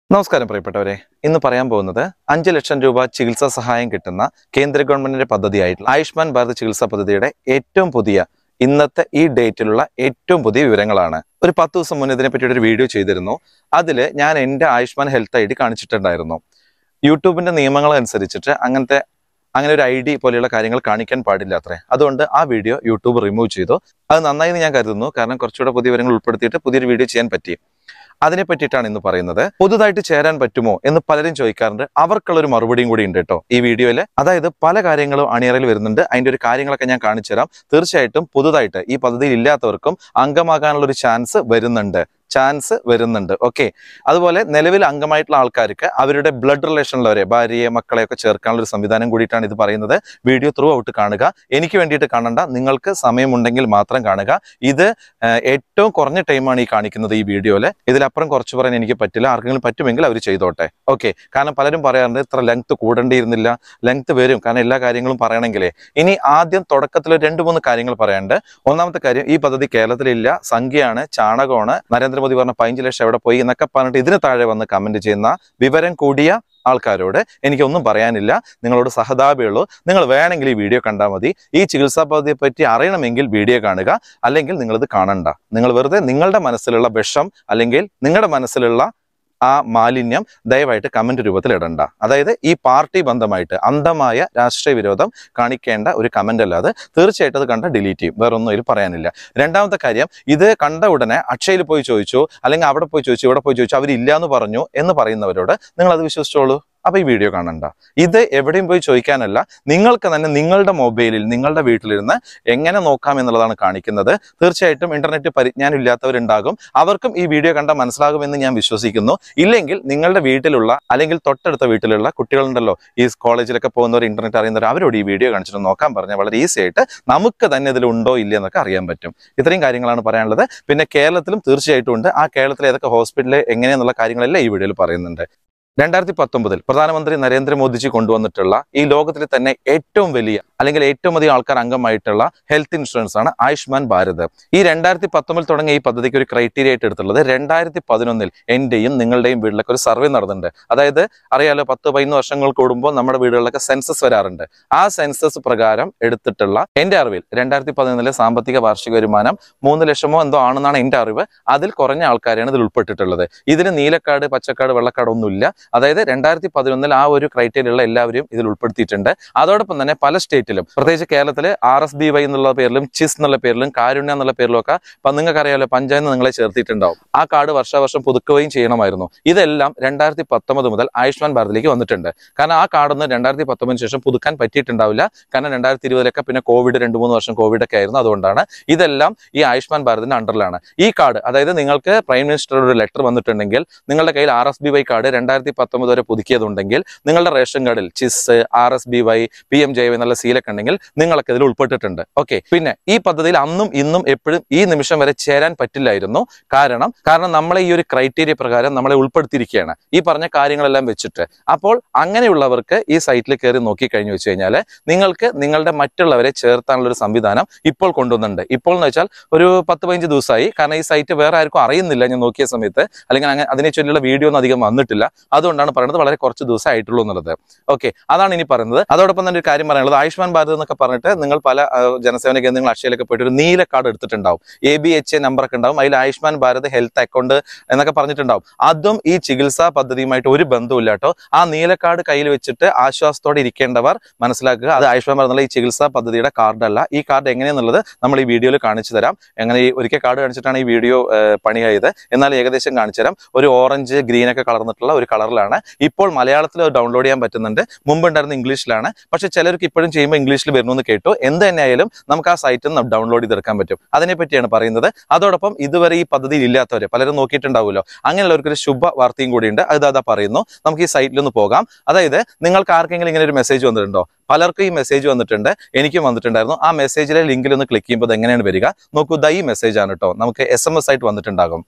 നമസ്കാരം പ്രിയപ്പെട്ടവരെ ഇന്ന് പറയാൻ പോകുന്നത് അഞ്ച് ലക്ഷം രൂപ ചികിത്സാ സഹായം കിട്ടുന്ന കേന്ദ്ര ഗവൺമെന്റിന്റെ പദ്ധതിയായിട്ടുള്ള ആയുഷ്മാൻ ഭാരത് ചികിത്സാ പദ്ധതിയുടെ ഏറ്റവും പുതിയ ഇന്നത്തെ ഈ ഡേറ്റിലുള്ള ഏറ്റവും പുതിയ വിവരങ്ങളാണ് ഒരു പത്ത് ദിവസം മുന്നേ ഇതിനെ പറ്റിയിട്ട് ഒരു വീഡിയോ ചെയ്തിരുന്നു അതിൽ ഞാൻ എൻ്റെ ആയുഷ്മാൻ ഹെൽത്ത് ഐ ഡി കാണിച്ചിട്ടുണ്ടായിരുന്നു യൂട്യൂബിന്റെ നിയമങ്ങൾ അനുസരിച്ചിട്ട് അങ്ങനത്തെ അങ്ങനെ ഒരു ഐ ഡി പോലെയുള്ള കാര്യങ്ങൾ കാണിക്കാൻ പാടില്ല അത്രേ അതുകൊണ്ട് ആ വീഡിയോ യൂട്യൂബ് റിമൂവ് ചെയ്തു അത് നന്നായി എന്ന് ഞാൻ കരുതുന്നു കാരണം കുറച്ചുകൂടെ പുതിയ വിവരങ്ങൾ ഉൾപ്പെടുത്തിയിട്ട് പുതിയൊരു വീഡിയോ ചെയ്യാൻ പറ്റി അതിനെ പറ്റിയിട്ടാണ് ഇന്ന് പറയുന്നത് പുതുതായിട്ട് ചേരാൻ പറ്റുമോ എന്ന് പലരും ചോദിക്കാറുണ്ട് അവർക്കുള്ള ഒരു മറുപടിയും കൂടി ഉണ്ട് കേട്ടോ ഈ വീഡിയോയിൽ അതായത് പല കാര്യങ്ങളും അണിയറയിൽ വരുന്നുണ്ട് അതിന്റെ ഒരു കാര്യങ്ങളൊക്കെ ഞാൻ കാണിച്ചു തരാം തീർച്ചയായിട്ടും പുതുതായിട്ട് ഈ പദ്ധതിയിൽ ഇല്ലാത്തവർക്കും അംഗമാകാനുള്ള ഒരു ചാൻസ് വരുന്നുണ്ട് ചാൻസ് വരുന്നുണ്ട് ഓക്കെ അതുപോലെ നിലവിൽ അംഗമായിട്ടുള്ള ആൾക്കാർക്ക് അവരുടെ ബ്ലഡ് റിലേഷനിലുള്ളവരെ ഭാര്യയെ മക്കളെ ഒക്കെ ചേർക്കാനുള്ള ഒരു സംവിധാനം കൂടിയിട്ടാണ് ഇത് പറയുന്നത് വീഡിയോ ത്രൂ ഔട്ട് കാണുക എനിക്ക് വേണ്ടിയിട്ട് കാണണ്ട നിങ്ങൾക്ക് സമയമുണ്ടെങ്കിൽ മാത്രം കാണുക ഇത് ഏഹ്, ഏറ്റവും കുറഞ്ഞ ടൈമാണ് ഈ കാണിക്കുന്നത് ഈ വീഡിയോയിൽ ഇതിലപ്പുറം കുറച്ച് പറയാൻ എനിക്ക് പറ്റില്ല ആർക്കെങ്കിലും പറ്റുമെങ്കിൽ അവർ ചെയ്തോട്ടെ ഓക്കെ കാരണം പലരും പറയാറുണ്ട് ഇത്ര ലെങ്ത് കൂടേണ്ടിയിരുന്നില്ല ലെങ്ത് വരും കാരണം എല്ലാ കാര്യങ്ങളും പറയണമെങ്കിലേ ഇനി ആദ്യം തുടക്കത്തിൽ ഒരു രണ്ട് മൂന്ന് കാര്യങ്ങൾ പറയാനുണ്ട് ഒന്നാമത്തെ കാര്യം ഈ പദ്ധതി കേരളത്തിലില്ല സംഖ്യയാണ് ചാണകമാണ് നരേന്ദ്രമോദി പറഞ്ഞ പതിനഞ്ച് ലക്ഷം എവിടെ പോയി എന്നൊക്കെ പറഞ്ഞിട്ട് ഇതിന് താഴെ വന്ന് കമന്റ് ചെയ്യുന്ന വിവരം കൂടിയ ആൾക്കാരോട് എനിക്കൊന്നും പറയാനില്ല നിങ്ങളോട് സഹതാപയുള്ളൂ നിങ്ങൾ വേണമെങ്കിൽ ഈ വീഡിയോ കണ്ടാൽ മതി ഈ ചികിത്സാ പദ്ധതിയെ പറ്റി അറിയണമെങ്കിൽ വീഡിയോ കാണുക അല്ലെങ്കിൽ നിങ്ങളിത് കാണണ്ട നിങ്ങൾ വെറുതെ നിങ്ങളുടെ മനസ്സിലുള്ള വിഷം അല്ലെങ്കിൽ നിങ്ങളുടെ മനസ്സിലുള്ള ആ മാലിന്യം ദയവായിട്ട് കമന്റ് രൂപത്തിൽ ഇടണ്ട അതായത് ഈ പാർട്ടി ബന്ധമായിട്ട് അന്ധമായ രാഷ്ട്രീയ വിരോധം കാണിക്കേണ്ട ഒരു കമന്റ് അല്ലാതെ തീർച്ചയായിട്ടും അത് കണ്ട ഡിലീറ്റ് ചെയ്യും വേറെ ഒന്നും ഇതിൽ പറയാനില്ല രണ്ടാമത്തെ കാര്യം ഇത് കണ്ട ഉടനെ അക്ഷയയിൽ പോയി ചോദിച്ചു അല്ലെങ്കിൽ അവിടെ പോയി ചോദിച്ചു ഇവിടെ പോയി ചോദിച്ചു അവരില്ല എന്ന് പറഞ്ഞു എന്ന് പറയുന്നവരോട് നിങ്ങൾ അത് വിശ്വസിച്ചോളൂ അപ്പൊ ഈ വീഡിയോ കാണണ്ട ഇത് എവിടെയും പോയി ചോദിക്കാനല്ല നിങ്ങൾക്ക് തന്നെ നിങ്ങളുടെ മൊബൈലിൽ നിങ്ങളുടെ വീട്ടിലിരുന്ന് എങ്ങനെ നോക്കാം എന്നുള്ളതാണ് കാണിക്കുന്നത് തീർച്ചയായിട്ടും ഇന്റർനെറ്റ് പരിജ്ഞാനം ഇല്ലാത്തവരുണ്ടാകും അവർക്കും ഈ വീഡിയോ കണ്ടാൽ മനസ്സിലാകുമെന്ന് ഞാൻ വിശ്വസിക്കുന്നു ഇല്ലെങ്കിൽ നിങ്ങളുടെ വീട്ടിലുള്ള അല്ലെങ്കിൽ തൊട്ടടുത്ത വീട്ടിലുള്ള കുട്ടികളുണ്ടല്ലോ ഈ കോളേജിലൊക്കെ പോകുന്നവർ ഇന്റർനെറ്റ് അറിയുന്നവർ അവരോട് ഈ വീഡിയോ കാണിച്ചിട്ട് നോക്കാൻ പറഞ്ഞാൽ വളരെ ഈസി ആയിട്ട് നമുക്ക് തന്നെ ഇതിൽ ഉണ്ടോ ഇല്ല എന്നൊക്കെ അറിയാൻ പറ്റും ഇത്രയും കാര്യങ്ങളാണ് പറയാനുള്ളത് പിന്നെ കേരളത്തിലും തീർച്ചയായിട്ടും ഉണ്ട് ആ കേരളത്തിലെ ഏതൊക്കെ ഹോസ്പിറ്റലിൽ എങ്ങനെയെന്നുള്ള കാര്യങ്ങളെല്ലാം ഈ വീഡിയോയിൽ പറയുന്നുണ്ട് രണ്ടായിരത്തി പത്തൊമ്പതിൽ പ്രധാനമന്ത്രി നരേന്ദ്രമോദിജി കൊണ്ടുവന്നിട്ടുള്ള ഈ ലോകത്തിലെ തന്നെ ഏറ്റവും വലിയ അല്ലെങ്കിൽ ഏറ്റവും അധികം ആൾക്കാർ അംഗമായിട്ടുള്ള ഹെൽത്ത് ഇൻഷുറൻസ് ആണ് ആയുഷ്മാൻ ഭാരത് ഈ രണ്ടായിരത്തി പത്തൊമ്പതിൽ തുടങ്ങിയ ഈ പദ്ധതിക്ക് ഒരു ക്രൈറ്റീരിയ ആയിട്ട് എടുത്തുള്ളത് രണ്ടായിരത്തി പതിനൊന്നിൽ എന്റെയും നിങ്ങളുടെയും വീട്ടിലൊക്കെ ഒരു സർവേ നടന്നിട്ടുണ്ട് അതായത് അറിയാലോ പത്ത് പതിനൊന്ന് വർഷങ്ങൾ കൂടുമ്പോൾ നമ്മുടെ വീടുകളിലൊക്കെ സെൻസസ് വരാറുണ്ട് ആ സെൻസസ് പ്രകാരം എടുത്തിട്ടുള്ള എന്റെ അറിവിൽ രണ്ടായിരത്തി പതിനൊന്നിലെ സാമ്പത്തിക വാർഷിക വരുമാനം മൂന്ന് ലക്ഷമോ എന്തോ ആണെന്നാണ് എന്റെ അറിവ് അതിൽ കുറഞ്ഞ ആൾക്കാരാണ് ഇതിൽ ഉൾപ്പെട്ടിട്ടുള്ളത് ഇതിന് നീലക്കാട് പച്ചക്കാട് വെള്ളക്കാട് ഒന്നുമില്ല അതായത് രണ്ടായിരത്തി പതിനൊന്നിൽ ആ ഒരു ക്രൈറ്റീരിയ ഉള്ള എല്ലാവരും ഇതിൽ ഉൾപ്പെടുത്തിയിട്ടുണ്ട് അതോടൊപ്പം തന്നെ പല സ്റ്റേറ്റിലും പ്രത്യേകിച്ച് കേരളത്തിൽ ആർ എസ് ബി വൈ എന്നുള്ള പേരിലും ചിസ് എന്നുള്ള പേരിലും കാരുണ്യ എന്നുള്ള പേരിലും ഒക്കെ ഇപ്പൊ നിങ്ങൾക്ക് അറിയാലോ പഞ്ചായത്ത് നിങ്ങളെ ചേർത്തിട്ടുണ്ടാവും ആ കാർഡ് വർഷാവർഷം പുതുക്കുകയും ചെയ്യണമായിരുന്നു ഇതെല്ലാം രണ്ടായിരത്തി പത്തൊമ്പത് മുതൽ ആയുഷ്മാൻ ഭാരതിലേക്ക് വന്നിട്ടുണ്ട് കാരണം ആ കാർഡൊന്നും രണ്ടായിരത്തി പത്തൊമ്പതിന് ശേഷം പുതുക്കാൻ പറ്റിയിട്ടുണ്ടാവില്ല കാരണം രണ്ടായിരത്തി ഇരുപതിലൊക്കെ പിന്നെ കോവിഡ് രണ്ട് മൂന്ന് വർഷം കോവിഡ് ഒക്കെ ആയിരുന്നു അതുകൊണ്ടാണ് ഇതെല്ലാം ഈ ആയുഷ്മാൻ ഭാരതിന്റെ അണ്ടറിലാണ് ഈ കാർഡ് അതായത് നിങ്ങൾക്ക് പ്രൈം മിനിസ്റ്ററുടെ ഒരു ലെറ്റർ വന്നിട്ടുണ്ടെങ്കിൽ നിങ്ങളുടെ കയ്യിൽ R S B Y card രണ്ടായിരത്തി പത്തൊമ്പത് വരെ പുതുക്കിയതുണ്ടെങ്കിൽ നിങ്ങളുടെ റേഷൻ കാർഡിൽ ചിസ് R S B Y P M J Y എന്നുള്ള സീലൊക്കെ ഉണ്ടെങ്കിൽ നിങ്ങളൊക്കെ ഇതിൽ ഉൾപ്പെട്ടിട്ടുണ്ട് ഓക്കെ പിന്നെ ഈ പദ്ധതിയിൽ അന്നും ഇന്നും എപ്പോഴും ഈ നിമിഷം വരെ ചേരാൻ പറ്റില്ലായിരുന്നു കാരണം കാരണം നമ്മളെ ഈ ഒരു ക്രൈറ്റീരിയ പ്രകാരം നമ്മളെ ഉൾപ്പെടുത്തിയിരിക്കുകയാണ് ഈ പറഞ്ഞ കാര്യങ്ങളെല്ലാം വെച്ചിട്ട് അപ്പോൾ അങ്ങനെയുള്ളവർക്ക് ഈ സൈറ്റിൽ കയറി നോക്കി കഴിഞ്ഞു വെച്ച് കഴിഞ്ഞാൽ നിങ്ങൾക്ക് നിങ്ങളുടെ മറ്റുള്ളവരെ ചേർത്താനുള്ള ഒരു സംവിധാനം ഇപ്പോൾ കൊണ്ടുവന്നുണ്ട് ഇപ്പോൾ എന്ന് വെച്ചാൽ ഒരു പത്ത് പതിനഞ്ച് ദിവസമായി കാരണം ഈ സൈറ്റ് വേറെ ആർക്കും അറിയുന്നില്ല ഞാൻ നോക്കിയ സമയത്ത് അല്ലെങ്കിൽ അങ്ങനെ അതിനെ ചൊല്ലിയുള്ള വീഡിയോ ഒന്നും അധികം വന്നിട്ടില്ല അതുകൊണ്ടാണ് പറയുന്നത് വളരെ കുറച്ച് ദിവസം ആയിട്ടുള്ളൂ എന്നുള്ളത് ഓക്കെ അതാണ് ഇനി പറയുന്നത് അതോടൊപ്പം തന്നെ ഒരു കാര്യം പറയാനുള്ളത് ആയുഷ്മാൻ ഭാരത് എന്നൊക്കെ പറഞ്ഞിട്ട് നിങ്ങൾ പല ആ, ജനസേവന കേന്ദ്രങ്ങൾ അക്ഷയയിലൊക്കെ പോയിട്ട് ഒരു നീല കാർഡ് എടുത്തിട്ടുണ്ടാവും A B H A number ഒക്കെ ഉണ്ടാവും അതിൽ ആയുഷ്മാൻ ഭാരത് ഹെൽത്ത് അക്കൗണ്ട് എന്നൊക്കെ പറഞ്ഞിട്ടുണ്ടാവും അതും ഈ ചികിത്സാ പദ്ധതിയുമായിട്ട് ഒരു ബന്ധമില്ല കേട്ടോ ആ നീല കാർഡ് കയ്യിൽ വെച്ചിട്ട് ആശ്വാസത്തോടെ ഇരിക്കേണ്ടവർ മനസ്സിലാക്കുക അത് ആയുഷ്മാൻ ഭാരത് എന്നുള്ള ഈ ചികിത്സാ പദ്ധതിയുടെ കാർഡല്ല ഈ കാർഡ് എങ്ങനെയെന്നുള്ളത് നമ്മൾ ഈ വീഡിയോയിൽ കാണിച്ചു തരാം എങ്ങനെ ഈ ഒരിക്കൽ കാർഡ് കാണിച്ചിട്ടാണ് ഈ വീഡിയോ പണിയായത് എന്നാൽ ഏകദേശം കാണിച്ചു തരാം ഒരു ഓറഞ്ച് ഗ്രീൻ ഒക്കെ കളർന്നിട്ടുള്ള ഒരു കളറിലാണ് ഇപ്പോൾ മലയാളത്തിൽ ഡൗൺലോഡ് ചെയ്യാൻ പറ്റുന്നുണ്ട് മുമ്പ് ഉണ്ടായിരുന്ന ഇംഗ്ലീഷിലാണ് പക്ഷെ ചിലർക്ക് ഇപ്പോഴും ചെയ്യുമ്പോൾ ഇംഗ്ലീഷിൽ വരുന്നു കേട്ടു എന്ത് തന്നെയായാലും നമുക്ക് ആ സൈറ്റിൽ നിന്ന് ഡൗൺലോഡ് ചെയ്തെടുക്കാൻ പറ്റും അതിനെ പറ്റിയാണ് പറയുന്നത് അതോടൊപ്പം ഇതുവരെ ഈ പദ്ധതിയിൽ ഇല്ലാത്തവര് പലരും നോക്കിയിട്ടുണ്ടാവുമല്ലോ അങ്ങനെയുള്ളവർക്ക് ഒരു ശുഭ വാർത്തയും കൂടിയുണ്ട് അത് അതാ പറയുന്നു നമുക്ക് ഈ സൈറ്റിൽ ഒന്ന് പോകാം അതായത് നിങ്ങൾക്ക് ആർക്കെങ്കിലും ഇങ്ങനെ ഒരു മെസ്സേജ് വന്നിട്ടുണ്ടോ പലർക്കും ഈ മെസ്സേജ് വന്നിട്ടുണ്ട് എനിക്കും വന്നിട്ടുണ്ടായിരുന്നു ആ മെസ്സേജിലെ ലിങ്കിൽ ഒന്ന് ക്ലിക്ക് ചെയ്യുമ്പോൾ ഇത് എങ്ങനെയാണ് വരിക നോക്കൂ ദാ ഈ മെസ്സേജ് ആണ് കേട്ടോ നമുക്ക് എസ് എം എസ് ആയിട്ട് വന്നിട്ടുണ്ടാകും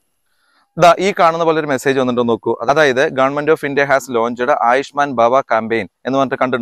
ദാ ഈ കാണുന്ന പോലെ ഒരു മെസ്സേജ് വന്നിട്ടുണ്ടോ നോക്കൂ അതായത് government of India has launched Ayushman Bhava campaign എന്ന് പറഞ്ഞിട്ട് കണ്ടിട്ടുണ്ടോ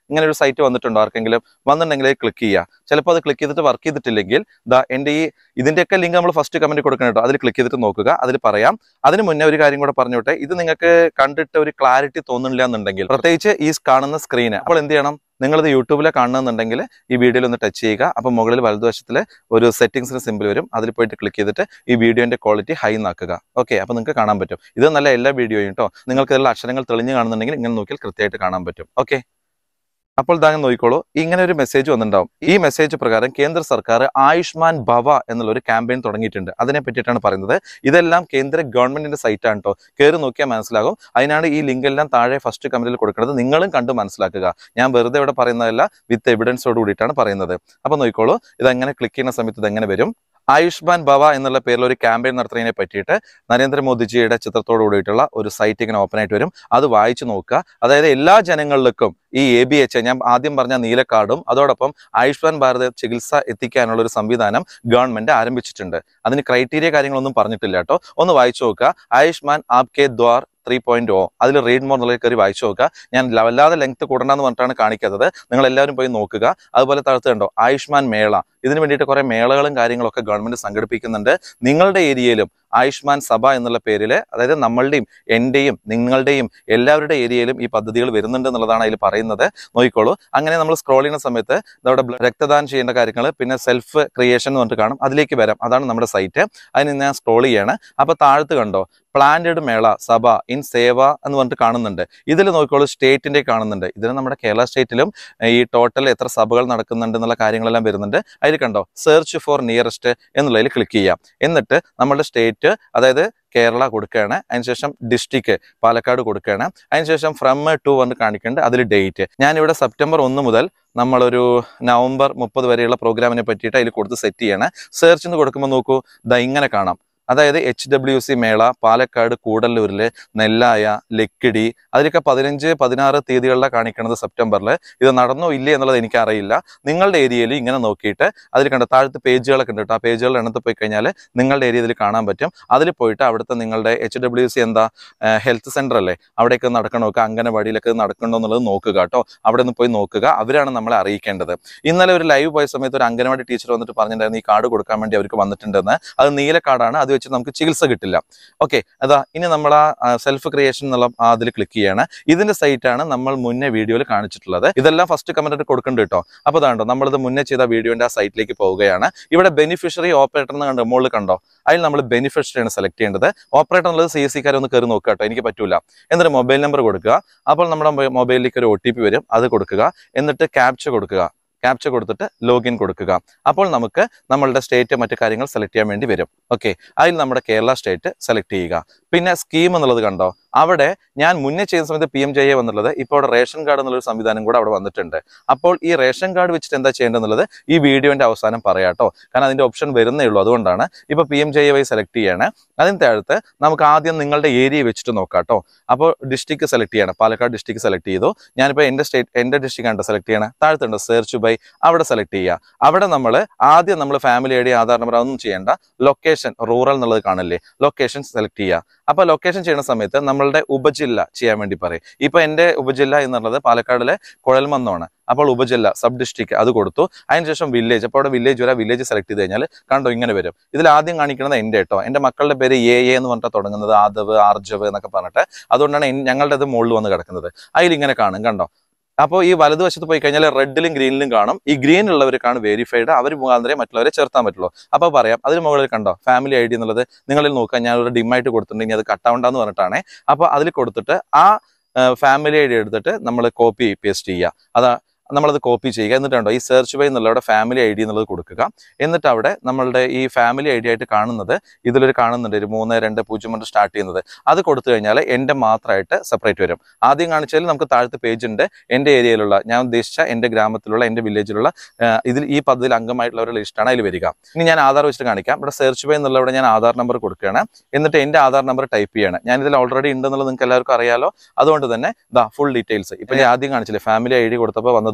ഇങ്ങനെ ഒരു സൈറ്റ് വന്നിട്ടുണ്ടോ ആർക്കെങ്കിലും വന്നിട്ടുണ്ടെങ്കിൽ ക്ലിക്ക് ചെയ്യുക ചിലപ്പോൾ അത് ക്ലിക്ക് ചെയ്തിട്ട് വർക്ക് ചെയ്തിട്ടില്ലെങ്കിൽ ദാ എൻ്റെ ഈ ഇതിൻ്റെയൊക്കെ ലിങ്ക് നമ്മൾ ഫസ്റ്റ് കമന്റ് കൊടുക്കണം കേട്ടോ അതിൽ ക്ലിക്ക് ചെയ്തിട്ട് നോക്കുക അതിൽ പറയാം അതിന് മുന്നേ ഒരു കാര്യം കൂടെ പറഞ്ഞോട്ടെ ഇത് നിങ്ങൾക്ക് കണ്ടിട്ട് ഒരു ക്ലാരിറ്റി തോന്നുന്നില്ല എന്നുണ്ടെങ്കിൽ പ്രത്യേകിച്ച് ഈ കാണുന്ന സ്ക്രീന് അപ്പോൾ എന്ത് ചെയ്യണം നിങ്ങളിത് യൂട്യൂബിലെ കാണുന്നുണ്ടെങ്കിൽ ഈ വീഡിയോയിൽ ഒന്ന് ടച്ച് ചെയ്യുക അപ്പോൾ മുകളിൽ വലതുവശത്തിൽ ഒരു സെറ്റിംഗ്സിന് സിമ്പിൾ വരും അതിൽ പോയിട്ട് ക്ലിക്ക് ചെയ്തിട്ട് ഈ വീഡിയോന്റെ ക്വാളിറ്റി ഹൈ നാക്കുക ഓക്കെ അപ്പോൾ നിങ്ങൾക്ക് കാണാൻ പറ്റും ഇത് നല്ല എല്ലാ വീഡിയോയും കേട്ടോ നിങ്ങൾക്ക് ഇതിലുള്ള അക്ഷരങ്ങൾ തെളിഞ്ഞ് കാണുന്നുണ്ടെങ്കിൽ ഇങ്ങനെ നോക്കിയാൽ കൃത്യമായിട്ട് കാണാൻ പറ്റും ഓക്കെ അപ്പോൾ താങ്കൾ നോക്കിക്കോളൂ ഇങ്ങനെ ഒരു മെസ്സേജ് വന്നിട്ടുണ്ടാവും ഈ മെസ്സേജ് പ്രകാരം കേന്ദ്ര സർക്കാർ ആയുഷ്മാൻ ഭവ എന്നുള്ള ഒരു ക്യാമ്പയിൻ തുടങ്ങിയിട്ടുണ്ട് അതിനെ പറ്റിയിട്ടാണ് പറയുന്നത് ഇതെല്ലാം കേന്ദ്ര ഗവൺമെന്റിന്റെ സൈറ്റ് ആണ് കേട്ടോ കയറി നോക്കിയാൽ മനസ്സിലാകും അതിനാണ് ഈ ലിങ്ക് എല്ലാം താഴെ ഫസ്റ്റ് കമന്റിൽ കൊടുക്കുന്നത് നിങ്ങളും കണ്ട് മനസ്സിലാക്കുക ഞാൻ വെറുതെ ഇവിടെ പറയുന്നതല്ല വിത്ത് എവിഡൻസോട് കൂടിയിട്ടാണ് പറയുന്നത് അപ്പൊ നോക്കിക്കോളൂ ഇതെങ്ങനെ ക്ലിക്ക് ചെയ്യുന്ന സമയത്ത് ഇതെങ്ങനെ വരും ആയുഷ്മാൻ ഭവ എന്നുള്ള പേരിൽ ഒരു ക്യാമ്പയിൻ നടത്തുന്നതിനെ പറ്റിയിട്ട് നരേന്ദ്രമോദിജിയുടെ ചിത്രത്തോട് കൂടിയിട്ടുള്ള ഒരു സൈറ്റ് ഇങ്ങനെ ഓപ്പൺ ആയിട്ട് വരും അത് വായിച്ചു നോക്കുക അതായത് എല്ലാ ജനങ്ങളിലേക്കും ഈ എ ബി എച്ച് ഞാൻ ആദ്യം പറഞ്ഞ നീലക്കാർഡും അതോടൊപ്പം ആയുഷ്മാൻ ഭാരത് ചികിത്സ എത്തിക്കാനുള്ള ഒരു സംവിധാനം ഗവൺമെന്റ് ആരംഭിച്ചിട്ടുണ്ട് അതിന് ക്രൈറ്റീരിയ കാര്യങ്ങളൊന്നും പറഞ്ഞിട്ടില്ല കേട്ടോ ഒന്ന് വായിച്ചു നോക്കുക Ayushman Aap Ke Dwar three point O അതിൽ റീഡ് മോർ എന്നുള്ള കയറി വായിച്ചു നോക്കുക ഞാൻ ല- വല്ലാതെ ലെങ്ത് കൂടണ്ടെന്ന് പറഞ്ഞിട്ടാണ് കാണിക്കാത്തത് നിങ്ങൾ എല്ലാവരും പോയി നോക്കുക അതുപോലെ താഴത്ത് കണ്ടോ ആയുഷ്മാൻ മേള ഇതിന് വേണ്ടിയിട്ട് കുറെ മേളകളും കാര്യങ്ങളൊക്കെ ഗവൺമെന്റ് സംഘടിപ്പിക്കുന്നുണ്ട് നിങ്ങളുടെ ഏരിയയിലും ആയുഷ്മാൻ സഭ എന്നുള്ള പേരിൽ അതായത് നമ്മളുടെയും എന്റെയും നിങ്ങളുടെയും എല്ലാവരുടെ ഏരിയയിലും ഈ പദ്ധതികൾ വരുന്നുണ്ട് എന്നുള്ളതാണ് അതിൽ പറയുന്നത് നോക്കിക്കോളൂ അങ്ങനെ നമ്മൾ സ്ക്രോൾ ചെയ്യുന്ന സമയത്ത് നമ്മുടെ ബ്ല- രക്തദാനം ചെയ്യേണ്ട കാര്യങ്ങൾ പിന്നെ സെൽഫ് ക്രിയേഷൻ എന്ന് പറഞ്ഞിട്ട് കാണും അതിലേക്ക് വരാം അതാണ് നമ്മുടെ സൈറ്റ് അതിന് ഞാൻ സ്ക്രോൾ ചെയ്യാണ് അപ്പൊ താഴത്ത് കണ്ടോ പ്ലാന്റഡ് മേള സഭ ഇൻ സേവ എന്ന് പറഞ്ഞിട്ട് കാണുന്നുണ്ട് ഇതിൽ നോക്കിക്കോളൂ സ്റ്റേറ്റിന്റെ കാണുന്നുണ്ട് ഇതിൽ നമ്മുടെ കേരള സ്റ്റേറ്റിലും ഈ ടോട്ടൽ എത്ര സഭകൾ നടക്കുന്നുണ്ട് എന്നുള്ള കാര്യങ്ങളെല്ലാം വരുന്നുണ്ട് അതിൽ കണ്ടോ സെർച്ച് ഫോർ നിയറസ്റ്റ് എന്നുള്ളതിൽ ക്ലിക്ക് ചെയ്യാം എന്നിട്ട് നമ്മുടെ സ്റ്റേറ്റ് അതായത് കേരള കൊടുക്കുകയാണ് അതിനുശേഷം ഡിസ്ട്രിക്ട് പാലക്കാട് കൊടുക്കുകയാണ് അതിനുശേഷം ഫ്രം ടു വന്ന് കാണിക്കുന്നുണ്ട് അതിൽ ഡേറ്റ് ഞാനിവിടെ സെപ്റ്റംബർ ഒന്ന് മുതൽ നമ്മളൊരു നവംബർ മുപ്പത് വരെയുള്ള പ്രോഗ്രാമിനെ പറ്റിയിട്ട് അതിൽ കൊടുത്ത് സെറ്റ് ചെയ്യണം സെർച്ച് എന്ന് കൊടുക്കുമ്പോൾ നോക്കൂ ദാ ഇങ്ങനെ കാണാം അതായത് എച്ച് ഡബ്ല്യു സി മേള പാലക്കാട് കൂടല്ലൂരില് നെല്ലായ ലക്കിടി അതിലൊക്കെ പതിനഞ്ച് പതിനാറ് തീയതികളിലാണ് കാണിക്കുന്നത് സെപ്റ്റംബറിൽ ഇത് നടന്നോ ഇല്ലേ എന്നുള്ളത് എനിക്കറിയില്ല നിങ്ങളുടെ ഏരിയയിൽ ഇങ്ങനെ നോക്കിയിട്ട് അതിൽ കണ്ട താഴത്ത് പേജുകളൊക്കെ ഉണ്ട് കേട്ടോ ആ പേജുകളുടെ എണ്ണത്തിൽ പോയി കഴിഞ്ഞാൽ നിങ്ങളുടെ ഏരിയയിൽ കാണാൻ പറ്റും അതിൽ പോയിട്ട് അവിടുത്തെ നിങ്ങളുടെ എച്ച് ഡബ്ല്യു സി എന്താ ഹെൽത്ത് സെന്റർ അല്ലേ അവിടെയൊക്കെ നടക്കണോ നോക്കുക അംഗനവാടിയിലൊക്കെ നടക്കണോ എന്നുള്ളത് നോക്കുക കേട്ടോ അവിടെ നിന്ന് പോയി നോക്കുക അവരാണ് നമ്മളെ അറിയിക്കേണ്ടത് ഇന്നലെ ഒരു ലൈവ് പോയ സമയത്ത് ഒരു അംഗനവാടി ടീച്ചർ വന്നിട്ട് പറഞ്ഞിട്ടുണ്ടായിരുന്നു ഈ കാർഡ് കൊടുക്കാൻ വേണ്ടി അവർക്ക് വന്നിട്ടുണ്ടെന്ന് അത് നീല കാർഡാണ് അത് വെച്ച് നമുക്ക് ചികിത്സ കിട്ടില്ല ഓക്കെ അതാ ഇനി നമ്മൾ ആ സെൽഫ് ക്രിയേഷൻ എന്നുള്ള ആ അതിൽ ക്ലിക്ക് ചെയ്യാണ് ഇതിന്റെ സൈറ്റ് ആണ് നമ്മൾ മുന്നേ വീഡിയോയിൽ കാണിച്ചിട്ടുള്ളത് ഇതെല്ലാം ഫസ്റ്റ് കമന്റ് കൊടുക്കുന്നുണ്ട് കേട്ടോ അപ്പൊ അതാണ്ടോ നമ്മളിത് മുന്നേ ചെയ്ത വീഡിയോന്റെ ആ സൈറ്റിലേക്ക് പോവുകയാണ് ഇവിടെ ബെനിഫിഷ്യറി ഓപ്പറേറ്റർ എന്ന് കണ്ടോ മുകളിൽ കണ്ടോ അതിൽ നമ്മൾ ബെനിഫിഷ്യറി ആണ് സെലക്ട് ചെയ്യേണ്ടത് ഓപ്പറേറ്റർ എന്നുള്ളത് സി എസ് സിക്കാരെ ഒന്ന് കയറി നോക്കുക കേട്ടോ എനിക്ക് പറ്റൂല എന്നിട്ട് മൊബൈൽ നമ്പർ കൊടുക്കുക അപ്പോൾ നമ്മുടെ മൊ- മൊബൈലിലേക്ക് ഒരു ഒ ടി പി വരും അത് കൊടുക്കുക എന്നിട്ട് ക്യാപ്ച കൊടുക്കുക ക്യാപ്ച കൊടുത്തിട്ട് ലോഗിൻ കൊടുക്കുക അപ്പോൾ നമുക്ക് നമ്മളുടെ സ്റ്റേറ്റ് മറ്റു കാര്യങ്ങൾ സെലക്ട് ചെയ്യാൻ വേണ്ടി വരും ഓക്കെ അതിൽ നമ്മുടെ കേരള സ്റ്റേറ്റ് സെലക്ട് ചെയ്യുക പിന്നെ സ്കീം എന്നുള്ളത് കണ്ടോ അവിടെ ഞാൻ മുന്നേ ചെയ്യുന്ന സമയത്ത് പി എം ജെ എന്നുള്ളത് ഇപ്പോൾ അവിടെ റേഷൻ കാർഡ് എന്നുള്ളൊരു സംവിധാനം കൂടെ അവിടെ വന്നിട്ടുണ്ട് അപ്പോൾ ഈ റേഷൻ കാർഡ് വെച്ചിട്ട് എന്താ ചെയ്യേണ്ടതെന്നുള്ളത് ഈ വീഡിയോന്റെ അവസാനം പറയാട്ടോ കാരണം അതിന്റെ ഓപ്ഷൻ വരുന്നേ ഉള്ളൂ അതുകൊണ്ടാണ് ഇപ്പൊ P M J Y select ചെയ്യാണ് അതിന് താഴത്ത് നമുക്ക് ആദ്യം നിങ്ങളുടെ ഏരിയ വെച്ചിട്ട് നോക്കാം കേട്ടോ അപ്പോൾ ഡിസ്ട്രിക്ട് സെലക്ട് ചെയ്യണം പാലക്കാട് ഡിസ്ട്രിക്ട് സെലക്ട് ചെയ്തു ഞാനിപ്പോൾ എൻ്റെ സ്റ്റേറ്റ് എൻ്റെ ഡിസ്ട്രിക്ട് ആണ് സെലക്ട് ചെയ്യണം താഴത്തുണ്ട് സെർച്ച് ബൈ അവിടെ സെലക്ട് ചെയ്യുക അവിടെ നമ്മൾ ആദ്യം നമ്മൾ family I D Aadhaar number അതൊന്നും ചെയ്യേണ്ട ലൊക്കേഷൻ റൂറൽ എന്നുള്ളത് കാണില്ലേ ലൊക്കേഷൻ സെലക്ട് ചെയ്യുക അപ്പോൾ ലൊക്കേഷൻ ചെയ്യുന്ന സമയത്ത് നമ്മളുടെ ഉപജില്ല ചെയ്യാൻ വേണ്ടി പറയും ഇപ്പൊ എൻ്റെ ഉപജില്ല എന്നുള്ളത് പാലക്കാടിലെ കുഴൽമന്നമാണ് അപ്പോൾ ഉപജില്ല സബ് ഡിസ്ട്രിക്ട് അത് കൊടുത്തു അതിനുശേഷം വില്ലേജ് അപ്പോൾ അവിടെ വില്ലേജ് വരാം വില്ലേജ് സെലക്ട് ചെയ്ത് കഴിഞ്ഞാൽ കണ്ടോ ഇങ്ങനെ വരും ഇതിൽ ആദ്യം കാണിക്കുന്നത് എൻ്റെ കേട്ടോ എൻ്റെ മക്കളുടെ പേര് എ എ എന്ന് പറഞ്ഞിട്ട് തുടങ്ങുന്നത് ആദവ് ആർജവ് എന്നൊക്കെ പറഞ്ഞിട്ട് അതുകൊണ്ടാണ് എൻ- ഞങ്ങളുടെ ഇത് മുകളിൽ വന്ന് കിടക്കുന്നത് അതിൽ ഇങ്ങനെ കാണും കണ്ടോ അപ്പോൾ ഈ വലതുവശത്ത് പോയി കഴിഞ്ഞാൽ റെഡിലും ഗ്രീനിലും കാണും ഈ ഗ്രീൻ ഉള്ളവർക്കാണ് വെരിഫൈഡ് അവർ മുഖാന്തരം മറ്റുള്ളവരെ ചേർത്താൻ പറ്റുള്ളൂ അപ്പോൾ പറയാം അതിന് മുകളിൽ കണ്ടോ ഫാമിലി ഐ ഡി എന്നുള്ളത് നിങ്ങളിൽ നോക്കാം ഞാൻ ഒരു ഡിമായിട്ട് കൊടുത്തിട്ടുണ്ടെങ്കിൽ അത് കട്ടാവണ്ടെന്ന് പറഞ്ഞിട്ടാണ് അപ്പോൾ അതിൽ കൊടുത്തിട്ട് ആ ഫാമിലി ഐ ഡി എടുത്തിട്ട് നമ്മൾ കോപ്പി പേസ്റ്റ് ചെയ്യുക അതാ നമ്മളത് കോപ്പി ചെയ്യുക എന്നിട്ട് കണ്ടോ ഈ സെർച്ച് ബൈ എന്നുള്ളവിടെ ഫാമിലി ഐ ഡി എന്നുള്ളത് കൊടുക്കുക എന്നിട്ട് അവിടെ നമ്മളുടെ ഈ ഫാമിലി ഐ ഡി ആയിട്ട് കാണുന്നത് ഇതിലൊരു കാണുന്നുണ്ട് ഒരു മൂന്ന് രണ്ട് പൂജ്യം കൊണ്ട് സ്റ്റാർട്ട് ചെയ്യുന്നത് അത് കൊടുത്തു കഴിഞ്ഞാൽ എൻ്റെ മാത്രമായിട്ട് സെപ്പറേറ്റ് വരും ആദ്യം കാണിച്ചാൽ നമുക്ക് താഴത്തെ പേജ് ഉണ്ട് എൻ്റെ ഏരിയയിലുള്ള ഞാൻ ഉദ്ദേശിച്ച എൻ്റെ ഗ്രാമത്തിലുള്ള എൻ്റെ വില്ലേജിലുള്ള ആഹ് ഇതിൽ ഈ പദ്ധതിയിൽ അംഗമായിട്ടുള്ളവരുടെ ലിസ്റ്റാണ് അതിൽ വരിക ഇനി ഞാൻ ആധാർ വെച്ചിട്ട് കാണിക്കാം ഇവിടെ സെർച്ച് ബൈ എന്നുള്ളവിടെ ഞാൻ ആധാർ നമ്പർ കൊടുക്കുകയാണ് എന്നിട്ട് എൻ്റെ ആധാർ നമ്പർ ടൈപ്പ് ചെയ്യണം ഞാൻ ഇതിൽ ഓൾറെഡി ഉണ്ടെന്നുള്ളത് നിങ്ങൾക്ക് എല്ലാവർക്കും അറിയാലോ അതുകൊണ്ട് തന്നെ ദാ ഫുൾ ഡീറ്റെയിൽസ് ഇപ്പൊ ഞാൻ ആദ്യം കാണിച്ചില്ലേ ഫാമിലി ഐ ഡി കൊടുത്തപ്പോൾ വന്നത്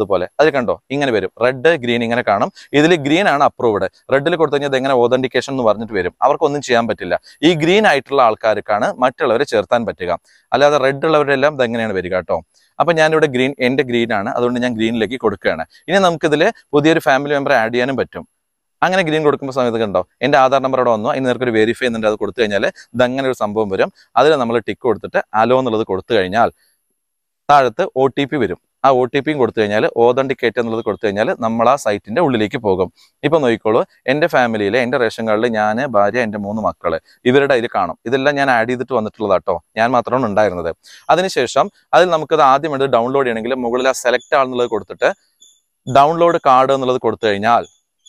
പോലെ അതിൽ കണ്ടോ ഇങ്ങനെ വരും റെഡ് ഗ്രീൻ ഇങ്ങനെ കാണും ഇതിൽ ഗ്രീൻ ആണ് അപ്രൂവ്ഡ് റെഡിൽ കൊടുത്തു കഴിഞ്ഞാൽ ഇത് എങ്ങനെ ഓതന്റിക്കേഷൻ എന്ന് പറഞ്ഞിട്ട് വരും അവർക്കൊന്നും ചെയ്യാൻ പറ്റില്ല ഈ ഗ്രീൻ ആയിട്ടുള്ള ആൾക്കാർക്കാണ് മറ്റുള്ളവരെ ചേർത്താൻ പറ്റുക അല്ലാതെ റെഡ് ഉള്ളവരെല്ലാം ഇത് എങ്ങനെയാണ് വരിക കേട്ടോ അപ്പൊ ഞാനിവിടെ ഗ്രീൻ എന്റെ ഗ്രീൻ ആണ് അതുകൊണ്ട് ഞാൻ ഗ്രീനിലേക്ക് കൊടുക്കുകയാണ് ഇനി നമുക്കിതിൽ പുതിയൊരു ഫാമിലി മെമ്പർ ആഡ് ചെയ്യാനും പറ്റും അങ്ങനെ ഗ്രീൻ കൊടുക്കുമ്പോൾ സമയത്ത് കണ്ടോ എന്റെ ആധാർ നമ്പർ അവിടെ വന്നു അതിന് നിനക്കൊരു വെരിഫൈ ചെയ്യുന്നുണ്ട് അത് കൊടുത്തു കഴിഞ്ഞാൽ ഇതങ്ങനെ ഒരു സംഭവം വരും അതിൽ നമ്മൾ ടിക്ക് കൊടുത്തിട്ട് അലോ എന്നുള്ളത് കൊടുത്തു കഴിഞ്ഞാൽ താഴത്ത് ഒ ടി പി വരും ആ ഒ ടി പിയും കൊടുത്തു കഴിഞ്ഞാൽ ഓതന്റിക്കേറ്റ് എന്നുള്ളത് കൊടുത്തു കഴിഞ്ഞാൽ നമ്മൾ ആ സൈറ്റിന്റെ ഉള്ളിലേക്ക് പോകും ഇപ്പൊ നോക്കിക്കോളൂ എന്റെ ഫാമിലിയിലെ എന്റെ റേഷൻ കാർഡിൽ ഞാൻ ഭാര്യ എന്റെ മൂന്ന് മക്കള് ഇവരുടെ അതിൽ കാണും ഇതെല്ലാം ഞാൻ ആഡ് ചെയ്തിട്ട് വന്നിട്ടുള്ളതാട്ടോ ഞാൻ മാത്രമാണ് ഉണ്ടായിരുന്നത് അതിനുശേഷം അതിൽ നമുക്കത് ആദ്യം എടുത്ത് ഡൗൺലോഡ് ചെയ്യണമെങ്കിൽ മുകളിൽ ആ സെലക്ട് ആണെന്നുള്ളത് കൊടുത്തിട്ട് ഡൗൺലോഡ് കാർഡ് എന്നുള്ളത് കൊടുത്തു കഴിഞ്ഞാൽ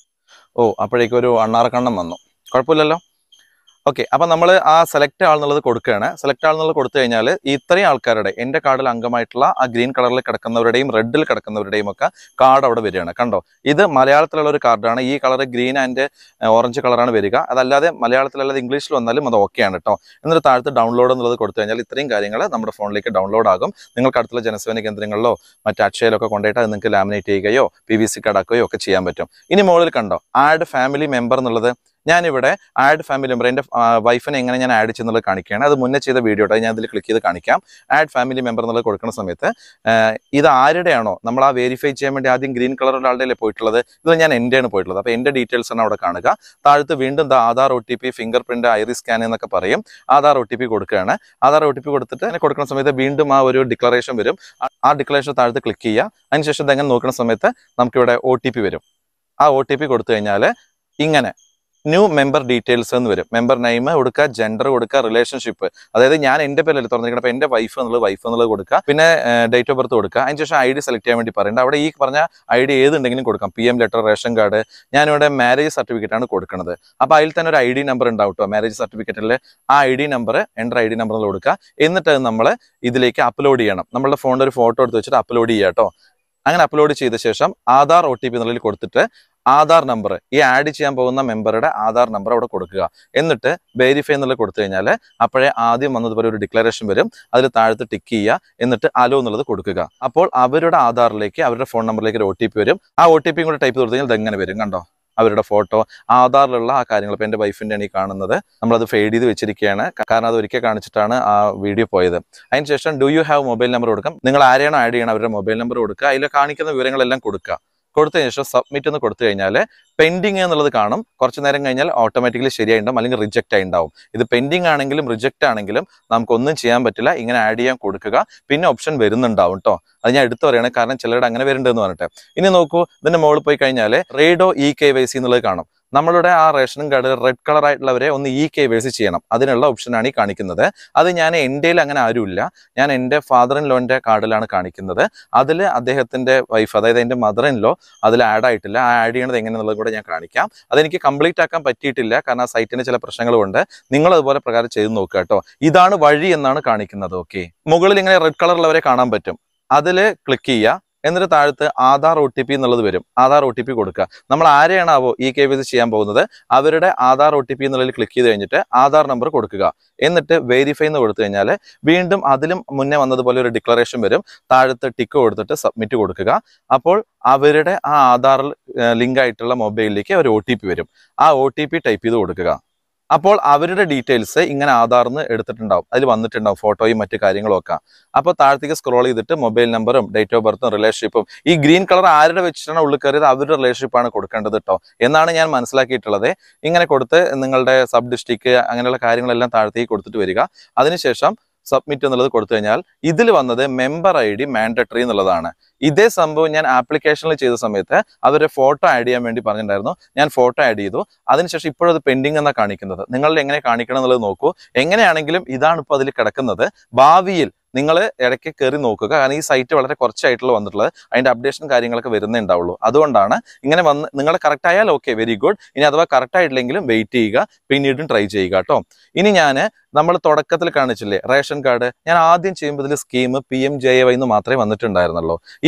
ഓ അപ്പോഴേക്കും ഒരു അണ്ണാറക്കണ്ണം വന്നു കുഴപ്പമില്ലല്ലോ ഓക്കെ അപ്പൊ നമ്മൾ ആ സെലക്ട് ആൾന്നുള്ളത് കൊടുക്കുകയാണ് സെലക്ട് ആൾന്നുള്ളത് കൊടുത്തു കഴിഞ്ഞാൽ ഇത്രയും ആൾക്കാരുടെ എന്റെ കാർഡിൽ അംഗമായിട്ടുള്ള ആ ഗ്രീൻ കളറിൽ കിടക്കുന്നവരുടെയും റെഡിൽ കിടക്കുന്നവരുടെയും ഒക്കെ കാർഡ് അവിടെ വരികയാണ് കണ്ടോ ഇത് മലയാളത്തിലുള്ള ഒരു കാർഡാണ് ഈ കളർ ഗ്രീൻ ആൻഡ് ഓറഞ്ച് കളറാണ് വരിക അതല്ലാതെ മലയാളത്തിലല്ലാതെ ഇംഗ്ലീഷിൽ വന്നാലും അത് ഓക്കെയാണ് കേട്ടോ എന്നിട്ട് താഴത്ത് ഡൗൺലോഡ് എന്നുള്ളത് കൊടുത്തു കഴിഞ്ഞാൽ ഇത്രയും കാര്യങ്ങൾ നമ്മുടെ ഫോണിലേക്ക് ഡൗൺലോഡ് ആകും നിങ്ങൾക്ക് അടുത്തുള്ള ജനസേവന കേന്ദ്രങ്ങളിലോ മറ്റ് അക്ഷയയിലൊക്കെ കൊണ്ടുപോയിട്ട് അത് നിങ്ങൾക്ക് ലാമിനേറ്റ് ചെയ്യുകയോ പി വി സി കാർഡ് ആക്കുകയോ ഒക്കെ ചെയ്യാൻ പറ്റും ഇനി മുകളിൽ കണ്ടോ ആഡ് ഫാമിലി മെമ്പർ എന്നുള്ളത് ഞാനിവിടെ ആഡ് ഫാമിലി മെമ്പർ എൻ്റെ വൈഫിനെ എങ്ങനെ ഞാൻ ആഡ് ചെയ്യുന്നത് കാണിക്കുകയാണ് അത് മുന്നേ ചെയ്ത വീഡിയോ ഞാൻ ഇതിൽ ക്ലിക്ക് ചെയ്ത് കാണിക്കാം ആഡ് ഫാമിലി മെമ്പർ എന്നുള്ളത് കൊടുക്കുന്ന സമയത്ത് ആഹ് ഇത് ആരുടെയാണോ നമ്മൾ ആ വെരിഫൈ ചെയ്യാൻ വേണ്ടി ആദ്യം ഗ്രീൻ കളറുള്ള ആളുടെ പോയിട്ടുള്ളത് ഇത് ഞാൻ എൻ്റെയാണ് പോയിട്ടുള്ളത് അപ്പോൾ എൻ്റെ ഡീറ്റെയിൽസ് ആണ് അവിടെ കാണുക താഴത്ത് വീണ്ടും ദാ Aadhaar O T P finger print iris scan എന്നൊക്കെ പറയും ആധാർ ഒ ടി പി കൊടുക്കുകയാണ് ആധാർ ഒ ടി പി കൊടുത്തിട്ട് അതിനെ കൊടുക്കുന്ന സമയത്ത് വീണ്ടും ആ ഒരു ഡിക്ലറേഷൻ വരും ആ- ആ ഡിക്ലറേഷൻ താഴത്ത് ക്ലിക്ക് ചെയ്യുക അതിനുശേഷം ഇതെങ്ങനെ നോക്കുന്ന സമയത്ത് നമുക്കിവിടെ ഒ ടി പി വരും ആ ഒ ടി പി കൊടുത്തു കഴിഞ്ഞാൽ ഇങ്ങനെ ന്യൂ മെമ്പർ ഡീറ്റെയിൽസ് എന്ന് വരും മെമ്പർ നെയിം കൊടുക്കുക ജെൻഡർ കൊടുക്കുക റിലേഷൻഷിപ്പ് അതായത് ഞാൻ എന്റെ പേരല്ലേ തുറന്നിരിക്കണം അപ്പൊ എന്റെ വൈഫ് എന്നുള്ളത് വൈഫ് എന്നുള്ളത് കൊടുക്കുക പിന്നെ ഡേറ്റ് ഓഫ് ബർത്ത് കൊടുക്കുക അതിനുശേഷം ഐ ഡി സെലക്ട് ചെയ്യാൻ വേണ്ടി പറയുന്നുണ്ട് അവിടെ ഈ പറഞ്ഞ ഐ ഡി ഏതുണ്ടെങ്കിലും കൊടുക്കാം P M letter ration card ഞാനിവിടെ മാരേജ് സർട്ടിഫിക്കറ്റ് ആണ് കൊടുക്കുന്നത് അപ്പൊ അതിൽ തന്നെ ഒരു ഐ ഡി നമ്പർ ഉണ്ടാവും കേട്ടോ മാരേജ് സർട്ടിഫിക്കറ്റിൽ ആ I D number enter I D number കൊടുക്കുക എന്നിട്ട് അത് നമ്മൾ ഇതിലേക്ക് അപ്ലോഡ് ചെയ്യണം നമ്മളുടെ ഫോണിൽ ഒരു ഫോട്ടോ എടുത്ത് വെച്ചിട്ട് അപ്ലോഡ് ചെയ്യുക കേട്ടോ അങ്ങനെ അപ്ലോഡ് ചെയ്ത ശേഷം ആധാർ ഒ ടി പി എന്നുള്ളതിൽ കൊടുത്തിട്ട് ആധാർ നമ്പർ ഈ ആഡ് ചെയ്യാൻ പോകുന്ന മെമ്പറുടെ ആധാർ നമ്പർ അവിടെ കൊടുക്കുക എന്നിട്ട് വെരിഫൈ എന്നുള്ളത് കൊടുത്തു കഴിഞ്ഞാൽ അപ്പോഴേ ആദ്യം വന്നതുപോലെ ഒരു ഡിക്ലറേഷൻ വരും അതിൽ താഴത്ത് ടിക്ക് ചെയ്യുക എന്നിട്ട് അലോ എന്നുള്ളത് കൊടുക്കുക അപ്പോൾ അവരുടെ ആധാറിലേക്ക് അവരുടെ ഫോൺ നമ്പറിലേക്ക് ഒരു ഒ ടി പി വരും ആ ഒ ടി പിയും കൂടെ ടൈപ്പ് കൊടുത്തു കഴിഞ്ഞാൽ ഇതെങ്ങനെ വരും കണ്ടോ അവരുടെ ഫോട്ടോ ആധാറിലുള്ള ആ കാര്യങ്ങൾ ഇപ്പൊ എന്റെ വൈഫിന്റെ ആണ് ഈ കാണുന്നത് നമ്മളത് ഫെയ്ഡ് ചെയ്ത് വെച്ചിരിക്കുകയാണ് ക- കാരണം അത് ഒരിക്കൽ കാണിച്ചിട്ടാണ് ആ വീഡിയോ പോയത് അതിനുശേഷം do you have mobile number കൊടുക്കാം നിങ്ങൾ ആരെയാണോ ആഡ് ചെയ്യണം അവരുടെ മൊബൈൽ നമ്പർ കൊടുക്കുക അതിൽ കാണിക്കുന്ന വിവരങ്ങളെല്ലാം കൊടുക്കുക കൊടുത്തതിന് ശേഷം സബ്മിറ്റ് എന്ന് കൊടുത്തു കഴിഞ്ഞാൽ പെൻഡിങ് എന്നുള്ളത് കാണും കുറച്ച് നേരം കഴിഞ്ഞാൽ ഓട്ടോമാറ്റിക്കലി ശരിയായിട്ടുണ്ടാവും അല്ലെങ്കിൽ റിജക്റ്റ് ആയിട്ടുണ്ടാവും ഇത് പെൻഡിങ് ആണെങ്കിലും റിജക്റ്റ് ആണെങ്കിലും നമുക്കൊന്നും ചെയ്യാൻ പറ്റില്ല ഇങ്ങനെ ആഡ് ചെയ്യാൻ കൊടുക്കുക പിന്നെ ഓപ്ഷൻ വരുന്നുണ്ടാവും കേട്ടോ അത് ഞാൻ എടുത്തു പറയണേ കാരണം ചിലരുടെ അങ്ങനെ വരുന്നുണ്ടെന്ന് പറഞ്ഞിട്ട് ഇനി നോക്കൂ ഇതിന്റെ മുകളിൽ പോയി കഴിഞ്ഞാൽ റേഡോ ഇ കെ വൈ സി എന്നുള്ളത് കാണും നമ്മളുടെ ആ റേഷൻ കാർഡ് റെഡ് കളർ ആയിട്ടുള്ളവരെ ഒന്ന് ഇ കെ വൈ സി ചെയ്യണം അതിനുള്ള ഓപ്ഷനാണ് ഈ കാണിക്കുന്നത് അത് ഞാൻ എൻ്റെയിൽ അങ്ങനെ ആരുമില്ല ഞാൻ എൻ്റെ ഫാദർ ഇൻ ലോന്റെ കാർഡിലാണ് കാണിക്കുന്നത് അതിൽ അദ്ദേഹത്തിന്റെ വൈഫ് അതായത് എൻ്റെ മദർ ഇൻ ലോ അതിൽ ആഡ് ആയിട്ടില്ല ആ ആഡ് ചെയ്യണത് എങ്ങനെയെന്നുള്ളത് കൂടെ ഞാൻ കാണിക്കാം അതെനിക്ക് കംപ്ലീറ്റ് ആക്കാൻ പറ്റിയിട്ടില്ല കാരണം ആ സൈറ്റിന് ചില പ്രശ്നങ്ങളുണ്ട് നിങ്ങൾ അതുപോലെ പ്രകാരം ചെയ്ത് നോക്കുക കേട്ടോ ഇതാണ് വഴി എന്നാണ് കാണിക്കുന്നത് ഓക്കെ മുകളിൽ ഇങ്ങനെ റെഡ് കളറുള്ളവരെ കാണാൻ പറ്റും അതിൽ ക്ലിക്ക് ചെയ്യുക എന്നിട്ട് താഴത്ത് ആധാർ ഒ ടി പി എന്നുള്ളത് വരും ആധാർ ഒ ടി പി കൊടുക്കുക നമ്മൾ ആരെയാണാവോ ഈ കെ വി സി ചെയ്യാൻ പോകുന്നത് അവരുടെ ആധാർ ഒ ടി പി എന്നുള്ളതിൽ ക്ലിക്ക് ചെയ്ത് കഴിഞ്ഞിട്ട് ആധാർ നമ്പർ കൊടുക്കുക എന്നിട്ട് വെരിഫൈ എന്ന് കൊടുത്തു കഴിഞ്ഞാൽ വീണ്ടും അതിലും മുന്നേ വന്നതുപോലെ ഒരു ഡിക്ലറേഷൻ വരും താഴത്ത് ടിക്ക് കൊടുത്തിട്ട് സബ്മിറ്റ് കൊടുക്കുക അപ്പോൾ അവരുടെ ആ ആധാറിൽ ലിങ്ക് ആയിട്ടുള്ള മൊബൈലിലേക്ക് ഒരു ഒ ടി പി വരും ആ ഒ ടി പി ടൈപ്പ് ചെയ്ത് കൊടുക്കുക അപ്പോൾ അവരുടെ ഡീറ്റെയിൽസ് ഇങ്ങനെ ആധാറിന്ന് എടുത്തിട്ടുണ്ടാവും അതിൽ വന്നിട്ടുണ്ടാവും ഫോട്ടോയും മറ്റു കാര്യങ്ങളും ഒക്കെ അപ്പോൾ താഴത്തേക്ക് സ്ക്രോൾ ചെയ്തിട്ട് മൊബൈൽ നമ്പറും ഡേറ്റ് ഓഫ് ബർത്തും റിലേഷൻഷിപ്പും ഈ ഗ്രീൻ കളർ ആരുടെ വെച്ചിട്ടാണ് ഉള്ളിൽ കയറിയത് അവരുടെ റിലേഷൻഷിപ്പാണ് കൊടുക്കേണ്ടത് കേട്ടോ എന്നാണ് ഞാൻ മനസ്സിലാക്കിയിട്ടുള്ളത് ഇങ്ങനെ കൊടുത്ത് നിങ്ങളുടെ സബ് ഡിസ്ട്രിക്ട് അങ്ങനെയുള്ള കാര്യങ്ങളെല്ലാം താഴത്തേക്ക് കൊടുത്തിട്ട് വരിക അതിനുശേഷം സബ്മിറ്റ് എന്നുള്ളത് കൊടുത്തു കഴിഞ്ഞാൽ ഇതിൽ വന്നത് മെമ്പർ ഐ ഡി മാൻഡറ്ററി എന്നുള്ളതാണ് ഇതേ സംഭവം ഞാൻ ആപ്ലിക്കേഷനിൽ ചെയ്ത സമയത്ത് അവരുടെ ഫോട്ടോ ആഡ് ചെയ്യാൻ വേണ്ടി പറഞ്ഞിട്ടുണ്ടായിരുന്നു ഞാൻ ഫോട്ടോ ആഡ് ചെയ്തു അതിനുശേഷം ഇപ്പോഴത് പെൻഡിങ് എന്നാണ് കാണിക്കുന്നത് നിങ്ങൾ എങ്ങനെ കാണിക്കണം എന്നുള്ളത് നോക്കൂ എങ്ങനെയാണെങ്കിലും ഇതാണ് ഇപ്പോൾ അതിൽ കിടക്കുന്നത് ഭാവിയിൽ നിങ്ങൾ ഇടയ്ക്ക് കയറി നോക്കുക കാരണം ഈ സൈറ്റ് വളരെ കുറച്ചായിട്ടുള്ള വന്നിട്ടുള്ളത് അതിന്റെ അപ്ഡേഷൻ കാര്യങ്ങളൊക്കെ വരുന്നേ ഉണ്ടാവുള്ളൂ അതുകൊണ്ടാണ് ഇങ്ങനെ വന്ന് നിങ്ങൾ കറക്റ്റ് ആയാൽ ഓക്കെ വെരി ഗുഡ് ഇനി അഥവാ കറക്റ്റ് ആയിട്ടില്ലെങ്കിലും വെയിറ്റ് ചെയ്യുക പിന്നീടും ട്രൈ ചെയ്യുക കേട്ടോ ഇനി ഞാൻ നമ്മൾ തുടക്കത്തിൽ കാണിച്ചില്ലേ റേഷൻ കാർഡ് ഞാൻ ആദ്യം ചെയ്യുമ്പോൾ ഇതിൽ scheme P M J Y എന്ന് മാത്രമേ വന്നിട്ടുണ്ടായിരുന്നുള്ളൂ ഈ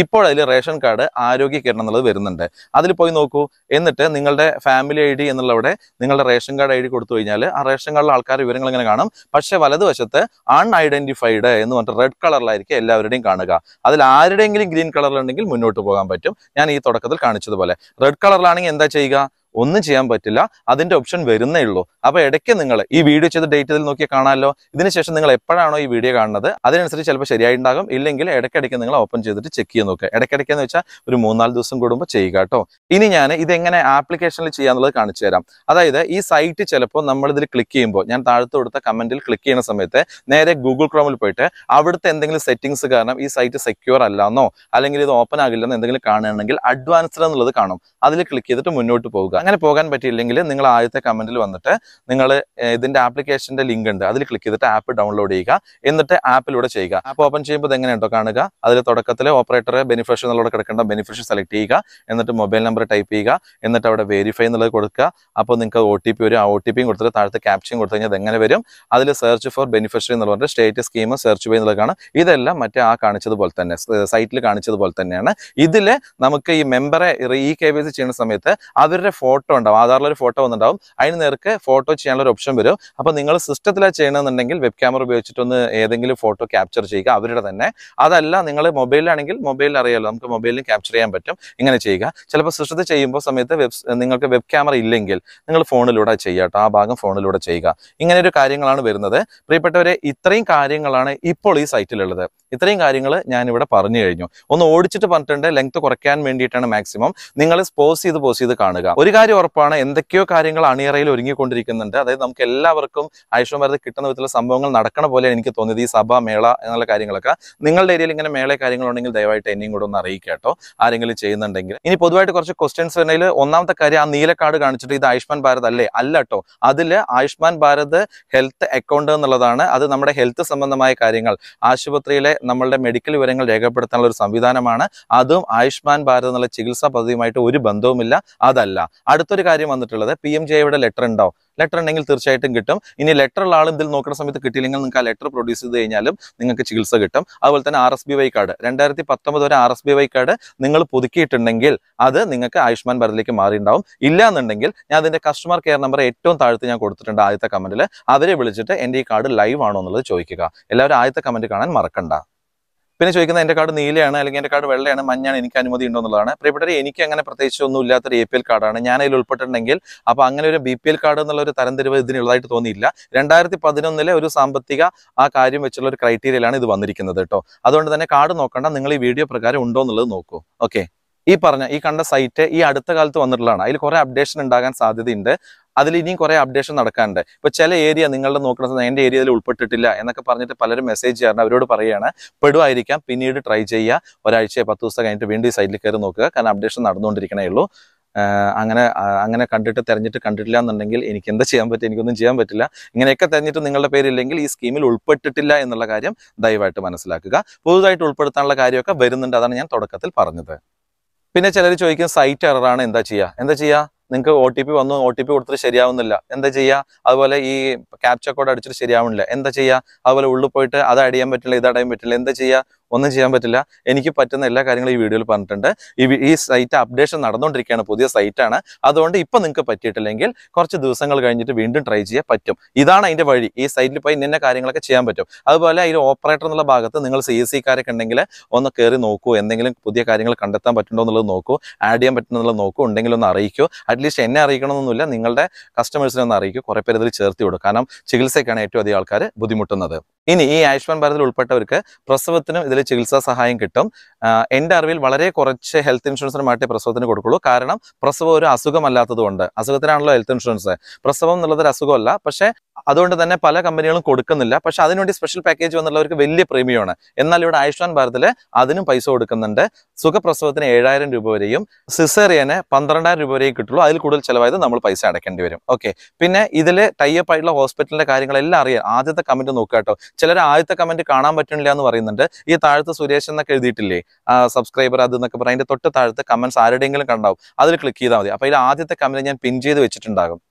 ഇപ്പോൾ അതിൽ റേഷൻ കാർഡ് ആരോഗ്യ കിരണം എന്നുള്ളത് വരുന്നുണ്ട് അതിൽ പോയി നോക്കൂ എന്നിട്ട് നിങ്ങളുടെ ഫാമിലി ഐ ഡി എന്നുള്ളവിടെ നിങ്ങളുടെ റേഷൻ കാർഡ് ഐ ഡി കൊടുത്തു കഴിഞ്ഞാൽ ആ റേഷൻ കാർഡിലെ ആൾക്കാർ വിവരങ്ങൾ ഇങ്ങനെ കാണും പക്ഷേ വലതുവശത്ത് അൺഐഡന്റിഫൈഡ് എന്ന് പറഞ്ഞിട്ട് റെഡ് കളറിലായിരിക്കും എല്ലാവരുടെയും കാണുക അതിൽ ആരുടെയെങ്കിലും ഗ്രീൻ കളറിലുണ്ടെങ്കിൽ മുന്നോട്ട് പോകാൻ പറ്റും ഞാൻ ഈ തുടക്കത്തിൽ കാണിച്ചതുപോലെ റെഡ് കളറിലാണെങ്കിൽ എന്താ ചെയ്യുക ഒന്നും ചെയ്യാൻ പറ്റില്ല അതിന്റെ ഓപ്ഷൻ വരുന്നേ ഉള്ളൂ അപ്പൊ ഇടയ്ക്ക് നിങ്ങൾ ഈ വീഡിയോ ചെയ്ത ഡേറ്റ് ഇതിൽ നോക്കി കാണാമല്ലോ ഇതിനുശേഷം നിങ്ങൾ എപ്പോഴാണോ ഈ വീഡിയോ കാണുന്നത് അതിനനുസരിച്ച് ചിലപ്പോൾ ശരിയായിട്ടുണ്ടാകും ഇല്ലെങ്കിൽ ഇടയ്ക്കിടയ്ക്ക് നിങ്ങൾ ഓപ്പൺ ചെയ്തിട്ട് ചെക്ക് ചെയ്ത് നോക്കുക ഇടയ്ക്കിടയ്ക്ക് എന്ന് വെച്ചാൽ ഒരു മൂന്നാല് ദിവസം കൂടുമ്പോൾ ചെയ്യുക കേട്ടോ ഇനി ഞാൻ ഇതെങ്ങനെ ആപ്ലിക്കേഷനിൽ ചെയ്യാന്നുള്ളത് കാണിച്ചു തരാം അതായത് ഈ സൈറ്റ് ചിലപ്പോൾ നമ്മൾ ഇതിൽ ക്ലിക്ക് ചെയ്യുമ്പോൾ ഞാൻ താഴത്ത് കൊടുത്ത കമന്റിൽ ക്ലിക്ക് ചെയ്യുന്ന സമയത്ത് നേരെ ഗൂഗിൾ ക്രോമിൽ പോയിട്ട് അവിടുത്തെ എന്തെങ്കിലും സെറ്റിംഗ്സ് കാരണം ഈ സൈറ്റ് സെക്യൂർ അല്ലാന്നോ അല്ലെങ്കിൽ ഇത് ഓപ്പൺ ആകില്ലെന്ന് എന്തെങ്കിലും കാണുകയാണെങ്കിൽ അഡ്വാൻസ്ഡ് എന്നുള്ളത് കാണും അതിൽ ക്ലിക്ക് ചെയ്തിട്ട് മുന്നോട്ട് പോവുക അങ്ങനെ പോകാൻ പറ്റിയില്ലെങ്കിൽ നിങ്ങൾ ആദ്യത്തെ കമന്റിൽ വന്നിട്ട് നിങ്ങൾ ഇതിന്റെ ആപ്ലിക്കേഷന്റെ ലിങ്ക് ഉണ്ട് അതിൽ ക്ലിക്ക് ചെയ്തിട്ട് ആപ്പ് ഡൗൺലോഡ് ചെയ്യുക എന്നിട്ട് ആപ്പിലൂടെ ചെയ്യുക ആപ്പ് ഓപ്പൺ ചെയ്യുമ്പോൾ ഇത് എങ്ങനെയുണ്ടോ കാണുക അതിൽ തുടക്കത്തിൽ ഓപ്പറേറ്റർ ബെനിഫിഷ്യൽ എന്നുള്ളത് കിടക്കേണ്ട ബെനിഫിഷ്യൽ സെലക്ട് ചെയ്യുക എന്നിട്ട് മൊബൈൽ നമ്പർ ടൈപ്പ് ചെയ്യുക എന്നിട്ട് അവിടെ വെരിഫൈ എന്നുള്ളത് കൊടുക്കുക അപ്പോൾ നിങ്ങൾക്ക് ഒ ടി പി വരും ആ ഒ ടി പിയും കൊടുത്തിട്ട് താഴത്തെ ക്യാപ്ഷൻ കൊടുത്തു കഴിഞ്ഞാൽ അത് എങ്ങനെ വരും അതിൽ സെർച്ച് ഫോർ ബെനിഫിഷ്യറി എന്ന് പറഞ്ഞിട്ട് സ്റ്റേറ്റ് സ്കീം സെർച്ച് ചെയ്യുക എന്നുള്ളത് കാണാം ഇതെല്ലാം മറ്റേ ആ കാണിച്ചതുപോലെ തന്നെ സൈറ്റിൽ കാണിച്ചതുപോലെ തന്നെയാണ് ഇതിൽ നമുക്ക് ഈ മെമ്പറെ ഈ കെ വൈ സി ചെയ്യുന്ന സമയത്ത് അവരുടെ ഫോട്ടോ ഉണ്ടാവും ആധാറിൽ ഒരു ഫോട്ടോ വന്നിട്ടുണ്ടാവും അതിന് നേർക്ക് ഫോട്ടോ ചെയ്യാനുള്ള ഒരു ഓപ്ഷൻ വരും അപ്പോൾ നിങ്ങൾ സിസ്റ്റത്തിലാണ് ചെയ്യണമെന്നുണ്ടെങ്കിൽ വെബ് ക്യാമറ ഉപയോഗിച്ചിട്ടൊന്ന് ഏതെങ്കിലും ഫോട്ടോ ക്യാപ്ചർ ചെയ്യുക അവരുടെ തന്നെ അതല്ല നിങ്ങൾ മൊബൈലിലാണെങ്കിൽ മൊബൈലിൽ അറിയാലോ നമുക്ക് മൊബൈലിൽ ക്യാപ്ചർ ചെയ്യാൻ പറ്റും ഇങ്ങനെ ചെയ്യുക ചിലപ്പോൾ സിസ്റ്റത്തിൽ ചെയ്യുമ്പോൾ സമയത്ത് വെബ് നിങ്ങൾക്ക് വെബ് ക്യാമറ ഇല്ലെങ്കിൽ നിങ്ങൾ ഫോണിലൂടെ ചെയ്യുക കേട്ടോ ആ ഭാഗം ഫോണിലൂടെ ചെയ്യുക ഇങ്ങനെ ഒരു കാര്യങ്ങളാണ് വരുന്നത് പ്രിയപ്പെട്ടവരെ ഇത്രയും കാര്യങ്ങളാണ് ഇപ്പോൾ ഈ സൈറ്റിലുള്ളത് ഇത്രയും കാര്യങ്ങൾ ഞാൻ ഇവിടെ പറഞ്ഞു കഴിഞ്ഞു ഒന്ന് ഓടിച്ചിട്ട് പറഞ്ഞിട്ടുണ്ട് ലെങ്ത് കുറയ്ക്കാൻ വേണ്ടിയിട്ടാണ് മാക്സിമം നിങ്ങൾ പോസ് ചെയ്ത് പോസ് ചെയ്ത് കാണുക ഒരു കാര്യം ഉറപ്പാണ് എന്തൊക്കെയോ കാര്യങ്ങൾ അണിയറയിൽ ഒരുങ്ങിക്കൊണ്ടിരിക്കുന്നുണ്ട് അതായത് നമുക്ക് എല്ലാവർക്കും ആയുഷ്മാൻ ഭാരത് കിട്ടുന്ന വിധത്തിലുള്ള സംഭവങ്ങൾ നടക്കണ പോലെ എനിക്ക് തോന്നിയത് ഈ സഭ മേള എന്നുള്ള കാര്യങ്ങളൊക്കെ നിങ്ങളുടെ ഏരിയയിൽ ഇങ്ങനെ മേള കാര്യങ്ങളുണ്ടെങ്കിൽ ദയവായിട്ട് എന്നെയും കൂടെ ഒന്ന് അറിയിക്കുക കേട്ടോ ആരെങ്കിലും ചെയ്യുന്നുണ്ടെങ്കിൽ ഇനി പൊതുവായിട്ട് കുറച്ച് ക്വസ്റ്റ്യൻസ് വരുന്നതിൽ ഒന്നാമത്തെ കാര്യം ആ നീല കാർഡ് കാണിച്ചിട്ട് ഇത് ആയുഷ്മാൻ ഭാരത് അല്ലേ അല്ല കേട്ടോ അതിൽ ആയുഷ്മാൻ ഭാരത് ഹെൽത്ത് അക്കൗണ്ട് എന്നുള്ളതാണ് അത് നമ്മുടെ ഹെൽത്ത് സംബന്ധമായ കാര്യങ്ങൾ ആശുപത്രിയിലെ നമ്മളുടെ മെഡിക്കൽ വിവരങ്ങൾ രേഖപ്പെടുത്താനുള്ള ഒരു സംവിധാനമാണ് അതും ആയുഷ്മാൻ ഭാരത് എന്നുള്ള ചികിത്സാ പദ്ധതിയുമായിട്ട് ഒരു ബന്ധവുമില്ല അതല്ല അടുത്തൊരു കാര്യം വന്നിട്ടുള്ളത് പി എം ജെയുടെ ലെറ്റർ ഉണ്ടാവും ലെറ്റർ ഉണ്ടെങ്കിൽ തീർച്ചയായിട്ടും കിട്ടും ഇനി ലെറ്റർ ഉള്ള ആൾ ഇതിൽ നോക്കുന്ന സമയത്ത് കിട്ടിയില്ലെങ്കിൽ നിങ്ങൾക്ക് ആ ലെറ്റർ പ്രൊഡ്യൂസ് ചെയ്ത് കഴിഞ്ഞാലും നിങ്ങൾക്ക് ചികിത്സ കിട്ടും അതുപോലെ തന്നെ R S B Y card രണ്ടായിരത്തി പത്തൊമ്പത് വരെ R S B Y card നിങ്ങൾ പുതുക്കിയിട്ടുണ്ടെങ്കിൽ അത് നിങ്ങൾക്ക് ആയുഷ്മാൻ ഭാരതിലേക്ക് മാറിയിട്ടുണ്ടാവും ഇല്ല എന്നുണ്ടെങ്കിൽ ഞാൻ അതിന്റെ കസ്റ്റമർ കെയർ നമ്പർ ഏറ്റവും താഴത്ത് ഞാൻ കൊടുത്തിട്ടുണ്ട് ആദ്യത്തെ കമന്റിൽ അവരെ വിളിച്ചിട്ട് എൻ്റെ ഈ കാർഡ് ലൈവ് ആണോ എന്നുള്ളത് ചോദിക്കുക എല്ലാവരും ആദ്യത്തെ കമന്റ് കാണാൻ മറക്കണ്ട പിന്നെ ചോദിക്കുന്നത് എൻ്റെ കാർഡ് നീലയാണ് അല്ലെങ്കിൽ എൻ്റെ കാർഡ് വെള്ളയാണ് മഞ്ഞാണ് എനിക്ക് അനുമതി ഉണ്ടോ എന്നുള്ളതാണ് പ്രിയപ്പെട്ടവരെ എനിക്ക് അങ്ങനെ പ്രത്യേകിച്ച് ഒന്നും ഇല്ലാത്തൊരു എ പി എൽ കാർഡാണ് ഞാൻ അതിൽ ഉൾപ്പെട്ടിട്ടുണ്ടെങ്കിൽ അപ്പോൾ അങ്ങനെ ഒരു ബി പി എൽ കാർഡ് എന്നുള്ള ഒരു തരംതിരിവ് ഇതിനുള്ളതായിട്ട് തോന്നിയില്ല രണ്ടായിരത്തി പതിനൊന്നിലെ ഒരു സാമ്പത്തിക ആ കാര്യം വെച്ചുള്ള ഒരു ക്രൈറ്റീരിയയിലാണ് ഇത് വന്നിരിക്കുന്നത് കേട്ടോ അതുകൊണ്ട് തന്നെ കാർഡ് നോക്കണ്ട നിങ്ങൾ ഈ വീഡിയോ പ്രകാരം ഉണ്ടോ എന്നുള്ളത് നോക്കൂ ഓക്കെ ഈ പറഞ്ഞ ഈ കണ്ട സൈറ്റ് ഈ അടുത്ത കാലത്ത് വന്നിട്ടുള്ളതാണ് അതിൽ കുറെ അപ്ഡേഷൻ ഉണ്ടാകാൻ സാധ്യതയുണ്ട് അതിൽ ഇനിയും കുറെ അപ്ഡേഷൻ നടക്കാനുണ്ട് ഇപ്പൊ ചില ഏരിയ നിങ്ങളുടെ നോക്കുന്ന സമയത്ത് എൻ്റെ ഏരിയയിൽ ഉൾപ്പെട്ടിട്ടില്ല എന്നൊക്കെ പറഞ്ഞിട്ട് പലരും മെസ്സേജ് ചെയ്യാറുണ്ട് അവരോട് പറയുകയാണ് പെടുമായിരിക്കാം പിന്നീട് ട്രൈ ചെയ്യുക ഒരാഴ്ച പത്ത് ദിവസം കഴിഞ്ഞിട്ട് വീണ്ടും ഈ സൈറ്റിൽ കയറി നോക്കുക കാരണം അപ്ഡേഷൻ നടന്നുകൊണ്ടിരിക്കണേ ഉള്ളൂ ആഹ് അങ്ങനെ ആഹ് അങ്ങനെ കണ്ടിട്ട് തെരഞ്ഞിട്ട് കണ്ടിട്ടില്ല എന്നുണ്ടെങ്കിൽ എനിക്ക് എന്താ ചെയ്യാൻ പറ്റും എനിക്കൊന്നും ചെയ്യാൻ പറ്റില്ല ഇങ്ങനെയൊക്കെ തെരഞ്ഞിട്ട് നിങ്ങളുടെ പേരില്ലെങ്കിൽ ഈ സ്കീമിൽ ഉൾപ്പെട്ടിട്ടില്ല എന്നുള്ള കാര്യം ദയവായിട്ട് മനസ്സിലാക്കുക പുതുതായിട്ട് ഉൾപ്പെടുത്താനുള്ള കാര്യമൊക്കെ വരുന്നുണ്ട് അതാണ് ഞാൻ തുടക്കത്തിൽ പറഞ്ഞത് പിന്നെ ചിലർ ചോദിക്കും സൈറ്റ് എററാണ് എന്താ ചെയ്യുക എന്താ ചെയ്യുക നിങ്ങൾക്ക് ഒ ടി പി വന്നു ഒ ടി പി കൊടുത്തിട്ട് ശരിയാവുന്നില്ല എന്താ ചെയ്യുക അതുപോലെ ഈ ക്യാപ്ച കോഡ് അടിച്ചിട്ട് ശരിയാവുന്നില്ല എന്താ ചെയ്യുക അതുപോലെ ഉള്ളിൽ പോയിട്ട് അത് അടിയാൻ പറ്റില്ല ഇത് അടയാൻ പറ്റില്ല എന്താ ചെയ്യുക ഒന്നും ചെയ്യാൻ പറ്റില്ല എനിക്ക് പറ്റുന്ന എല്ലാ കാര്യങ്ങളും ഈ വീഡിയോയിൽ പറഞ്ഞിട്ടുണ്ട് ഈ വി- ഈ സൈറ്റ് അപ്ഡേഷൻ നടന്നുകൊണ്ടിരിക്കുകയാണ് പുതിയ സൈറ്റാണ് അതുകൊണ്ട് ഇപ്പം നിങ്ങൾക്ക് പറ്റിയിട്ടില്ലെങ്കിൽ കുറച്ച് ദിവസങ്ങൾ കഴിഞ്ഞിട്ട് വീണ്ടും ട്രൈ ചെയ്യാൻ പറ്റും ഇതാണ് അതിന്റെ വഴി ഈ സൈറ്റിൽ പോയി ഇന്ന കാര്യങ്ങളൊക്കെ ചെയ്യാൻ പറ്റും അതുപോലെ അതിൽ ഓപ്പറേറ്റർ എന്നുള്ള ഭാഗത്ത് നിങ്ങൾ സി എസ് സിക്കാരൊക്കെ ഉണ്ടെങ്കിൽ ഒന്ന് കയറി നോക്കൂ എന്തെങ്കിലും പുതിയ കാര്യങ്ങൾ കണ്ടെത്താൻ പറ്റുന്നുണ്ടോ എന്നുള്ളത് നോക്കൂ ആഡ് ചെയ്യാൻ പറ്റുന്നുള്ളത് നോക്കൂ ഉണ്ടെങ്കിൽ ഒന്ന് അറിയിക്കൂ അറ്റ്ലീസ്റ്റ് എന്നെ അറിയിക്കണമെന്നൊന്നുമില്ല നിങ്ങളുടെ കസ്റ്റമേഴ്സിനെ ഒന്ന് അറിയിക്കൂ കുറെ പേര് ഇതിൽ ചേർത്തി വിടും കാരണം ചികിത്സയ്ക്കാണ് ഏറ്റവും അധികം ആൾക്കാർ ബുദ്ധിമുട്ടുന്നത് ഇനി ഈ ആയുഷ്മാൻ ഭാരതിൽ ഉൾപ്പെട്ടവർക്ക് പ്രസവത്തിനും ഇതിൽ ചികിത്സാ സഹായം കിട്ടും ആഹ് എൻ്റെ അറിവിൽ വളരെ കുറച്ച് ഹെൽത്ത് ഇൻഷുറൻസിന് മാറ്റേ പ്രസവത്തിന് കൊടുക്കുള്ളൂ കാരണം പ്രസവം ഒരു അസുഖമല്ലാത്തത് കൊണ്ട് അസുഖത്തിനാണല്ലോ ഹെൽത്ത് ഇൻഷുറൻസ് പ്രസവം എന്നുള്ളത് ഒരു അസുഖമല്ല പക്ഷേ അതുകൊണ്ട് തന്നെ പല കമ്പനികളും കൊടുക്കുന്നില്ല പക്ഷെ അതിനുവേണ്ടി സ്പെഷ്യൽ പാക്കേജ് വന്നുള്ളവർക്ക് വലിയ പ്രീമിയമാണ് എന്നാൽ ഇവിടെ ആയുഷ്മാൻ ഭാരതിൽ അതിനും പൈസ കൊടുക്കുന്നുണ്ട് സുഖപ്രസവത്തിന് ഏഴായിരം രൂപ വരെയും സിസേറിയന് പന്ത്രണ്ടായിരം രൂപ വരെയും കിട്ടുള്ളൂ അതിൽ കൂടുതൽ ചിലവായത് നമ്മൾ പൈസ അടയ്ക്കേണ്ടി വരും ഓക്കെ പിന്നെ ഇതിൽ ടൈപ്പ് ആയിട്ടുള്ള ഹോസ്പിറ്റലിന്റെ കാര്യങ്ങളെല്ലാം അറിയാം ആദ്യത്തെ കമന്റ് നോക്കുക കേട്ടോ ചിലർ ആദ്യത്തെ കമന്റ് കാണാൻ പറ്റുന്നില്ല എന്ന് പറയുന്നുണ്ട് ഈ താഴത്ത് സുരേഷ് എന്നൊക്കെ എഴുതിയിട്ടില്ലേ സബ്സ്ക്രൈബർ അത് എന്നൊക്കെ പറയും അതിന്റെ തൊട്ട് താഴത്ത് കമന്റ്സ് ആരുടെയെങ്കിലും കണ്ടാവും അതിൽ ക്ലിക്ക് ചെയ്താൽ മതി അപ്പൊ ഇതിൽ ആദ്യത്തെ കമന്റ് ഞാൻ പിൻ ചെയ്ത് വെച്ചിട്ടുണ്ടാകും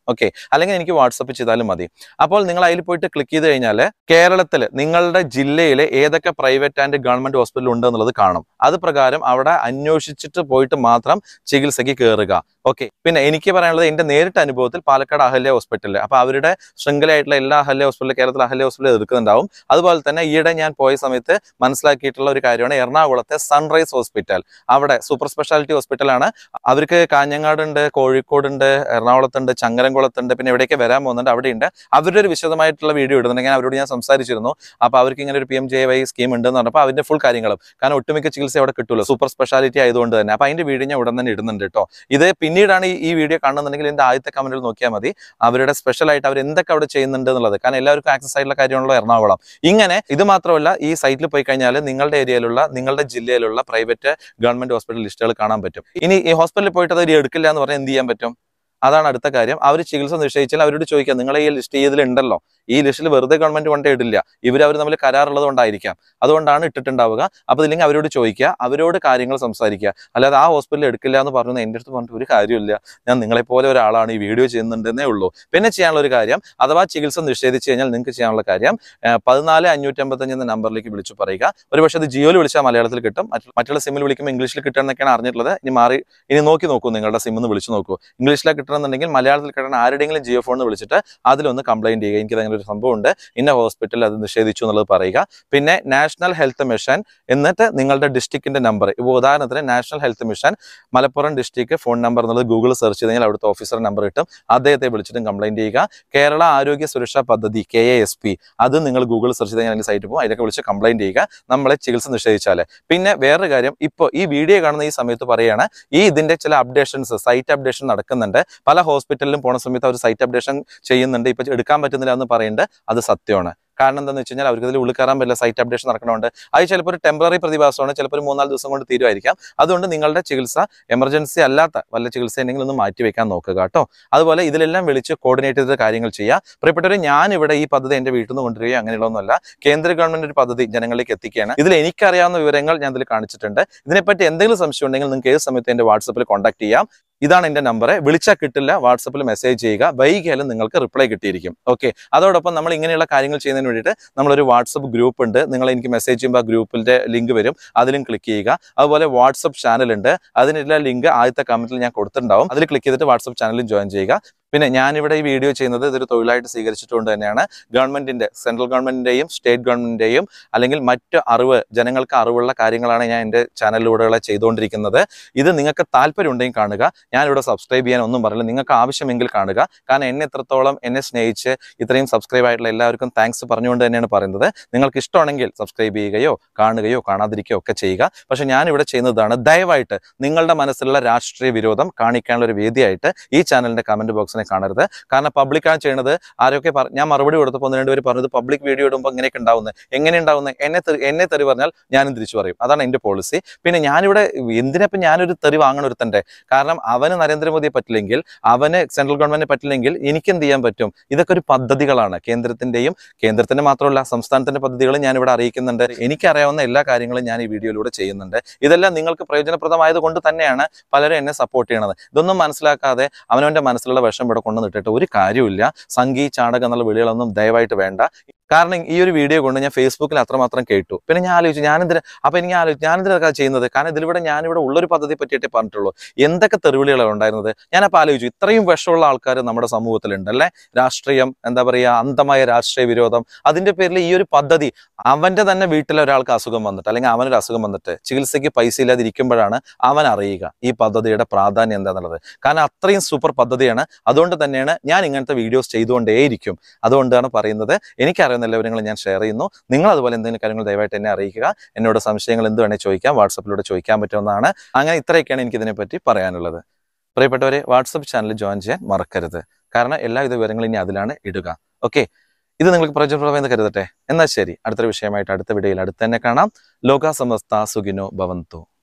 ഓക്കെ അല്ലെങ്കിൽ എനിക്ക് വാട്സപ്പ് ചെയ്താലും മതി അപ്പോൾ നിങ്ങൾ അതിൽ പോയിട്ട് ക്ലിക്ക് ചെയ്ത് കഴിഞ്ഞാൽ കേരളത്തിൽ നിങ്ങളുടെ ജില്ലയിൽ ഏതൊക്കെ പ്രൈവറ്റ് ആൻഡ് ഗവൺമെന്റ് ഹോസ്പിറ്റൽ ഉണ്ട് എന്നുള്ളത് കാണും അത് പ്രകാരം അവിടെ അന്വേഷിച്ചിട്ട് പോയിട്ട് മാത്രം ചികിത്സയ്ക്ക് കയറുക ഓക്കെ പിന്നെ എനിക്ക് പറയാനുള്ളത് എന്റെ നേരിട്ട് അനുഭവത്തിൽ പാലക്കാട് അഹല്യ ഹോസ്പിറ്റലിൽ അപ്പൊ അവരുടെ ശൃംഖലയായിട്ടുള്ള എല്ലാ അഹല്യ ഹോസ്പിറ്റലിൽ കേരളത്തിൽ അഹല്യ ഹോസ്പിറ്റലിൽ എടുക്കുന്നുണ്ടാവും അതുപോലെ തന്നെ ഈയിടെ ഞാൻ പോയ സമയത്ത് മനസ്സിലാക്കിയിട്ടുള്ള ഒരു കാര്യമാണ് എറണാകുളത്തെ സൺറൈസ് ഹോസ്പിറ്റൽ അവിടെ സൂപ്പർ സ്പെഷ്യാലിറ്റി ഹോസ്പിറ്റലാണ് അവർക്ക് കാഞ്ഞങ്ങാടുണ്ട് കോഴിക്കോടുണ്ട് എറണാകുളത്തുണ്ട് ചങ്ങരംകുളത്തുണ്ട് പിന്നെ എവിടെയൊക്കെ വരാൻ പോകുന്നുണ്ട് അവിടെയുണ്ട് അവരുടെ ഒരു വിശദമായിട്ടുള്ള വീഡിയോ ഇടുന്നുണ്ടെങ്കിൽ അവരോട് ഞാൻ സംസാരിച്ചിരുന്നു അപ്പോൾ അവർക്ക് ഇങ്ങനെ ഒരു P M J Y scheme ഉണ്ടെന്ന് പറഞ്ഞപ്പോൾ അതിന്റെ ഫുൾ കാര്യങ്ങളും കാരണം ഒട്ടുമിക്ക ചികിത്സ അവിടെ കിട്ടുമല്ലോ സൂപ്പർ സ്പെഷ്യാലിറ്റി ആയതുകൊണ്ട് തന്നെ അപ്പോൾ അതിന്റെ വീഡിയോ ഞാൻ ഉടൻ തന്നെ ഇടുന്നുണ്ട് കേട്ടോ ഇത് പിന്നീടാണ് ഈ- ഈ വീഡിയോ കാണുന്നുണ്ടെങ്കിൽ എന്റെ ആദ്യത്തെ കമന്റിൽ നോക്കിയാൽ മതി അവരുടെ സ്പെഷ്യൽ ആയിട്ട് അവർ എന്തൊക്കെ അവിടെ ചെയ്യുന്നുണ്ട് എന്നുള്ളത് കാരണം എല്ലാവർക്കും ആക്സസ് ആയിട്ടുള്ള കാര്യമാണല്ലോ എറണാകുളം ഇങ്ങനെ ഇത് മാത്രമല്ല ഈ സൈറ്റിൽ പോയി കഴിഞ്ഞാൽ നിങ്ങളുടെ ഏരിയയിലുള്ള നിങ്ങളുടെ ജില്ലയിലുള്ള പ്രൈവറ്റ് ഗവൺമെന്റ് ഹോസ്പിറ്റൽ ലിസ്റ്റുകൾ കാണാൻ പറ്റും ഇനി ഈ ഹോസ്പിറ്റലിൽ പോയിട്ട് അത് എടുക്കില്ല എന്ന് പറഞ്ഞാൽ എന്ത് ചെയ്യാൻ പറ്റും അതാണ് അടുത്ത കാര്യം അവർ ചികിത്സ നിശ്ചയിച്ചാൽ അവരോട് ചോദിക്കാം നിങ്ങളെ ഈ ലിസ്റ്റ് ഇതിൽ ഉണ്ടല്ലോ ഈ ലിസ്റ്റിൽ വെറുതെ ഗവൺമെന്റ് കൊണ്ടേ ഇടില്ല ഇവർ അവർ തമ്മിൽ കരാറുള്ളത് കൊണ്ടായിരിക്കാം അതുകൊണ്ടാണ് ഇട്ടിട്ടുണ്ടാവുക അപ്പോൾ ഇല്ലെങ്കിൽ അവരോട് ചോദിക്കുക അവരോട് കാര്യങ്ങൾ സംസാരിക്കുക അല്ലാതെ ആ ഹോസ്പിറ്റലിൽ എടുക്കില്ല എന്ന് പറഞ്ഞു എൻ്റെ അടുത്ത് പറഞ്ഞിട്ട് ഒരു കാര്യമില്ല ഞാൻ നിങ്ങളെപ്പോലെ ഒരാളാണ് ഈ വീഡിയോ ചെയ്യുന്നുണ്ടെന്നേ ഉള്ളൂ പിന്നെ ചെയ്യാനുള്ള ഒരു കാര്യം അഥവാ ചികിത്സ നിഷേധിച്ച് കഴിഞ്ഞാൽ നിങ്ങൾക്ക് ചെയ്യാനുള്ള കാര്യം ഏഹ്, പതിനാല് അഞ്ഞൂറ്റമ്പത്തഞ്ച് എന്ന നമ്പറിലേക്ക് വിളിച്ചു പറയുക ഒരു പക്ഷേ അത് ജിയോയിൽ വിളിച്ചാൽ മലയാളത്തിൽ കിട്ടും മറ്റു- മറ്റുള്ള സിമ്മിൽ വിളിക്കുമ്പോൾ ഇംഗ്ലീഷിൽ കിട്ടുമെന്നൊക്കെയാണ് അറിഞ്ഞിട്ടുള്ളത് ഇനി മാറി ഇനി നോക്കി നോക്കൂ നിങ്ങളുടെ സിം ഒന്ന് വിളിച്ചു നോക്കൂ ഇംഗ്ലീഷിലാണ് കിട്ടണമെന്നുണ്ടെങ്കിൽ മലയാളത്തിൽ കിട്ടണം ആരുടെയെങ്കിലും ജിയോ ഫോൺ വിളിച്ചിട്ട് അതിലൊന്ന് കംപ്ലൈന്റ് ചെയ്യുക എനിക്ക് അങ്ങനെ ഒരു സംഭവം ഉണ്ട് ഇന്ന ഹോസ്പിറ്റലിൽ അത് നിഷേധിച്ചു എന്നുള്ളത് പറയുക പിന്നെ നാഷണൽ ഹെൽത്ത് മിഷൻ എന്നിട്ട് നിങ്ങളുടെ ഡിസ്ട്രിക്റ്റിന്റെ നമ്പർ ഇപ്പോൾ ഉദാഹരണത്തിന് national health mission Malappuram district phone number എന്നുള്ളത് ഗൂഗിൾ സെർച്ച് ചെയ്ത് കഴിഞ്ഞാൽ അവിടുത്തെ ഓഫീസർ നമ്പർ കിട്ടും അദ്ദേഹത്തെ വിളിച്ചിട്ടും കംപ്ലൈന്റ് ചെയ്യുക കേരള ആരോഗ്യ സുരക്ഷാ പദ്ധതി കെ എ എസ് പി അത് നിങ്ങൾ ഗൂഗിൾ സെർച്ച് ചെയ്ത് കഴിഞ്ഞാൽ സൈറ്റ് പോകും അതിലൊക്കെ വിളിച്ച് കംപ്ലൈന്റ് ചെയ്യുക നമ്മളെ ചികിത്സ നിഷേധിച്ചാൽ പിന്നെ വേറൊരു കാര്യം ഇപ്പോൾ ഈ വീഡിയോ കാണുന്ന ഈ സമയത്ത് പറയുകയാണ് ഈ ഇതിന്റെ ചില അപ്ഡേഷൻസ് സൈറ്റ് അപ്ഡേഷൻ നടക്കുന്നുണ്ട് പല ഹോസ്പിറ്റലിലും പോണ സമയത്ത് അവർ സൈറ്റ് അപ്ഡേഷൻ ചെയ്യുന്നുണ്ട് ഇപ്പൊ എടുക്കാൻ പറ്റുന്നില്ല എന്ന് പറയുന്നുണ്ട് അത് സത്യമാണ് കാരണം എന്താണെന്ന് വെച്ച് കഴിഞ്ഞാൽ അവർക്ക് ഇതിൽ ഉള്ളിൽ കയറാൻ പറ്റില്ല സൈറ്റ് അപ്ഡേഷൻ നടക്കണമുണ്ട് അത് ചിലപ്പോൾ ഒരു ടെമ്പററി പ്രതിഭാസമാണ് ചിലപ്പോൾ ഒരു മൂന്നാല് ദിവസം കൊണ്ട് തീരുമായിരിക്കാം അതുകൊണ്ട് നിങ്ങളുടെ ചികിത്സ എമർജൻസി അല്ലാത്ത വല്ല ചികിത്സ ഉണ്ടെങ്കിൽ ഒന്ന് മാറ്റി വെക്കാൻ നോക്കുക കേട്ടോ അതുപോലെ ഇതിലെല്ലാം വിളിച്ച് കോർഡിനേറ്റ് ചെയ്ത കാര്യങ്ങൾ ചെയ്യുക പ്രിയപ്പെട്ടവർ ഞാൻ ഇവിടെ ഈ പദ്ധതി എന്റെ വീട്ടിൽ നിന്ന് കൊണ്ടുവരികയോ അങ്ങനെയുള്ളതൊന്നുമല്ല കേന്ദ്ര ഗവൺമെന്റ് ഒരു പദ്ധതി ജനങ്ങളിലേക്ക് എത്തിക്കുകയാണ് ഇതിൽ എനിക്കറിയാവുന്ന വിവരങ്ങൾ ഞാൻ ഇതിൽ കാണിച്ചിട്ടുണ്ട് ഇതിനെപ്പറ്റി എന്തെങ്കിലും സംശയം ഉണ്ടെങ്കിൽ നിങ്ങൾക്ക് ഏത് സമയത്ത് എന്റെ വാട്സപ്പിൽ കോൺടാക്ട് ചെയ്യാം ഇതാണ് എന്റെ നമ്പർ വിളിച്ചാൽ കിട്ടില്ല വാട്സപ്പിൽ മെസ്സേജ് ചെയ്യുക വൈകിയാലും നിങ്ങൾക്ക് റിപ്ലൈ കിട്ടിയിരിക്കും ഓക്കെ അതോടൊപ്പം നമ്മൾ ഇങ്ങനെയുള്ള കാര്യങ്ങൾ ചെയ്യുന്നതിന് വേണ്ടിയിട്ട് നമ്മളൊരു വാട്സപ്പ് ഗ്രൂപ്പ് ഉണ്ട് നിങ്ങൾ എനിക്ക് മെസ്സേജ് ചെയ്യുമ്പോൾ ആ ഗ്രൂപ്പിന്റെ ലിങ്ക് വരും അതിലും ക്ലിക്ക് ചെയ്യുക അതുപോലെ വാട്സപ്പ് ചാനൽ ഉണ്ട് അതിനുള്ള ലിങ്ക് ആദ്യത്തെ കമന്റിൽ ഞാൻ കൊടുത്തിട്ടുണ്ടാവും അതിൽ ക്ലിക്ക് ചെയ്തിട്ട് വാട്സപ്പ് ചാനലിൽ ജോയിൻ ചെയ്യുക പിന്നെ ഞാനിവിടെ ഈ വീഡിയോ ചെയ്യുന്നത് ഇതൊരു തൊഴിലായിട്ട് സ്വീകരിച്ചിട്ടുകൊണ്ട് തന്നെയാണ് ഗവൺമെന്റിന്റെ സെൻട്രൽ ഗവൺമെന്റിന്റെയും സ്റ്റേറ്റ് ഗവൺമെന്റിന്റെയും അല്ലെങ്കിൽ മറ്റ് അറിവ് ജനങ്ങൾക്ക് അറിവുള്ള കാര്യങ്ങളാണ് ഞാൻ എൻ്റെ ചാനലിലൂടെ ചെയ്തുകൊണ്ടിരിക്കുന്നത് ഇത് നിങ്ങൾക്ക് താല്പര്യം ഉണ്ടെങ്കിൽ കാണുക ഞാനിവിടെ സബ്സ്ക്രൈബ് ചെയ്യാൻ ഒന്നും പറയില്ല നിങ്ങൾക്ക് ആവശ്യമെങ്കിൽ കാണുക കാരണം എന്നെ എത്രത്തോളം എന്നെ സ്നേഹിച്ച് ഇത്രയും സബ്സ്ക്രൈബ് ആയിട്ടുള്ള എല്ലാവർക്കും താങ്ക്സ് പറഞ്ഞുകൊണ്ട് തന്നെയാണ് പറയുന്നത് നിങ്ങൾക്ക് ഇഷ്ടമാണെങ്കിൽ സബ്സ്ക്രൈബ് ചെയ്യുകയോ കാണുകയോ കാണാതിരിക്കുകയോ ഒക്കെ ചെയ്യുക പക്ഷെ ഞാനിവിടെ ചെയ്യുന്നതാണ് ദയവായിട്ട് നിങ്ങളുടെ മനസ്സിലുള്ള രാഷ്ട്രീയ വിരോധം കാണിക്കാനുള്ള ഒരു വേദിയായിട്ട് ഈ ചാനലിന്റെ കമന്റ് ബോക്സിനെ കാണരുത് കാരണം പബ്ലിക്കാണ് ചെയ്യുന്നത് ആരൊക്കെ പറ- ഞാൻ മറുപടി കൊടുത്തപ്പോൾ ഒന്ന് രണ്ടുപേര് പറഞ്ഞത് പബ്ലിക് വീഡിയോ ഇടുമ്പോൾ ഇങ്ങനെയൊക്കെ ഉണ്ടാവുന്നത് എങ്ങനെ ഉണ്ടാവുന്നത് എന്നെ തെറി- എന്നെ തെറി പറഞ്ഞാൽ ഞാനും തിരിച്ചു പറയും അതാണ് എൻ്റെ പോളിസി പിന്നെ ഞാനിവിടെ എന്തിനപ്പം ഞാനൊരു തെറി വാങ്ങണം ഒരുത്തൻ്റെ കാരണം അവന് നരേന്ദ്രമോദിയെ പറ്റില്ലെങ്കിൽ അവന് സെൻട്രൽ ഗവൺമെന്റിനെ പറ്റില്ലെങ്കിൽ എനിക്ക് എന്ത് ചെയ്യാൻ പറ്റും ഇതൊക്കെ ഒരു പദ്ധതികളാണ് കേന്ദ്രത്തിന്റെയും കേന്ദ്രത്തിന്റെ മാത്രമല്ല സംസ്ഥാനത്തിന്റെ പദ്ധതികളും ഞാൻ ഇവിടെ അറിയിക്കുന്നുണ്ട് എനിക്കറിയാവുന്ന എല്ലാ കാര്യങ്ങളും ഞാൻ ഈ വീഡിയോയിലൂടെ ചെയ്യുന്നുണ്ട് ഇതെല്ലാം നിങ്ങൾക്ക് പ്രയോജനപ്രദമായത് കൊണ്ട് തന്നെയാണ് പലരും എന്നെ സപ്പോർട്ട് ചെയ്യണത് ഇതൊന്നും മനസ്സിലാക്കാതെ അവനവന്റെ മനസ്സിലുള്ള വിഷം ഇവിടെ കൊണ്ടുവന്നിട്ടിട്ട് ഒരു കാര്യമില്ല സംഗീ ചാണകം എന്നുള്ള വിളികളൊന്നും ദയവായിട്ട് വേണ്ട കാരണം ഈ ഒരു വീഡിയോ കൊണ്ട് ഞാൻ ഫേസ്ബുക്കിൽ അത്രമാത്രം കേട്ടു പിന്നെ ഞാൻ ആലോചിച്ചു ഞാനെന്തിനാ അപ്പൊ എനിക്ക് ആലോചിച്ചു ഞാനെന്തിനാ ചെയ്യുന്നത് കാരണം ഇതിലൂടെ ഞാനിവിടെ ഉള്ളൊരു പദ്ധതി പറ്റിയിട്ടേ പറഞ്ഞിട്ടുള്ളൂ എന്തൊക്കെ തെറിവിളികളാണ് ഉണ്ടായിരുന്നത് ഞാനപ്പോൾ ആലോചിച്ചു ഇത്രയും വിഷമുള്ള ആൾക്കാർ നമ്മുടെ സമൂഹത്തിലുണ്ട് അല്ലേ രാഷ്ട്രീയം എന്താ പറയുക അന്ധമായ രാഷ്ട്രീയ വിരോധം അതിന്റെ പേരിൽ ഈ ഒരു പദ്ധതി അവന്റെ തന്നെ വീട്ടിലെ ഒരാൾക്ക് അസുഖം വന്നിട്ട് അല്ലെങ്കിൽ അവനൊരു അസുഖം വന്നിട്ട് ചികിത്സയ്ക്ക് പൈസ ഇല്ലാതിരിക്കുമ്പോഴാണ് അവൻ അറിയുക ഈ പദ്ധതിയുടെ പ്രാധാന്യം എന്താണെന്നുള്ളത് കാരണം അത്രയും സൂപ്പർ പദ്ധതിയാണ് അതുകൊണ്ട് തന്നെയാണ് ഞാൻ ഇങ്ങനത്തെ വീഡിയോസ് ചെയ്തുകൊണ്ടേയിരിക്കും അതുകൊണ്ടാണ് പറയുന്നത് എനിക്കറിയുന്ന എല്ലാ വിവരങ്ങളും ഞാൻ ഷെയർ ചെയ്യുന്നു നിങ്ങൾ അതുപോലെ എന്തെങ്കിലും കാര്യങ്ങൾ ദയവായിട്ട് എന്നെ അറിയിക്കുക എന്നോട് സംശയങ്ങൾ എന്ത് വേണേൽ ചോദിക്കാം വാട്സപ്പിലൂടെ ചോദിക്കാൻ പറ്റുമെന്നാണ് അങ്ങനെ ഇത്രയൊക്കെയാണ് എനിക്കിതിനെ പറ്റി പറയാനുള്ളത് പ്രിയപ്പെട്ടവരെ വാട്സപ്പ് ചാനൽ ജോയിൻ ചെയ്യാൻ മറക്കരുത് കാരണം എല്ലാവിധ വിവരങ്ങളും ഇനി അതിലാണ് ഇടുക ഓക്കെ ഇത് നിങ്ങൾക്ക് പ്രയോജനപ്രദമെന്ന് കരുതട്ടെ എന്നാൽ ശരി അടുത്തൊരു വിഷയമായിട്ട് അടുത്ത വീഡിയോയിൽ അടുത്ത് തന്നെ കാണാം ലോക സമസ്ത സുഖിനോ ഭവന്തു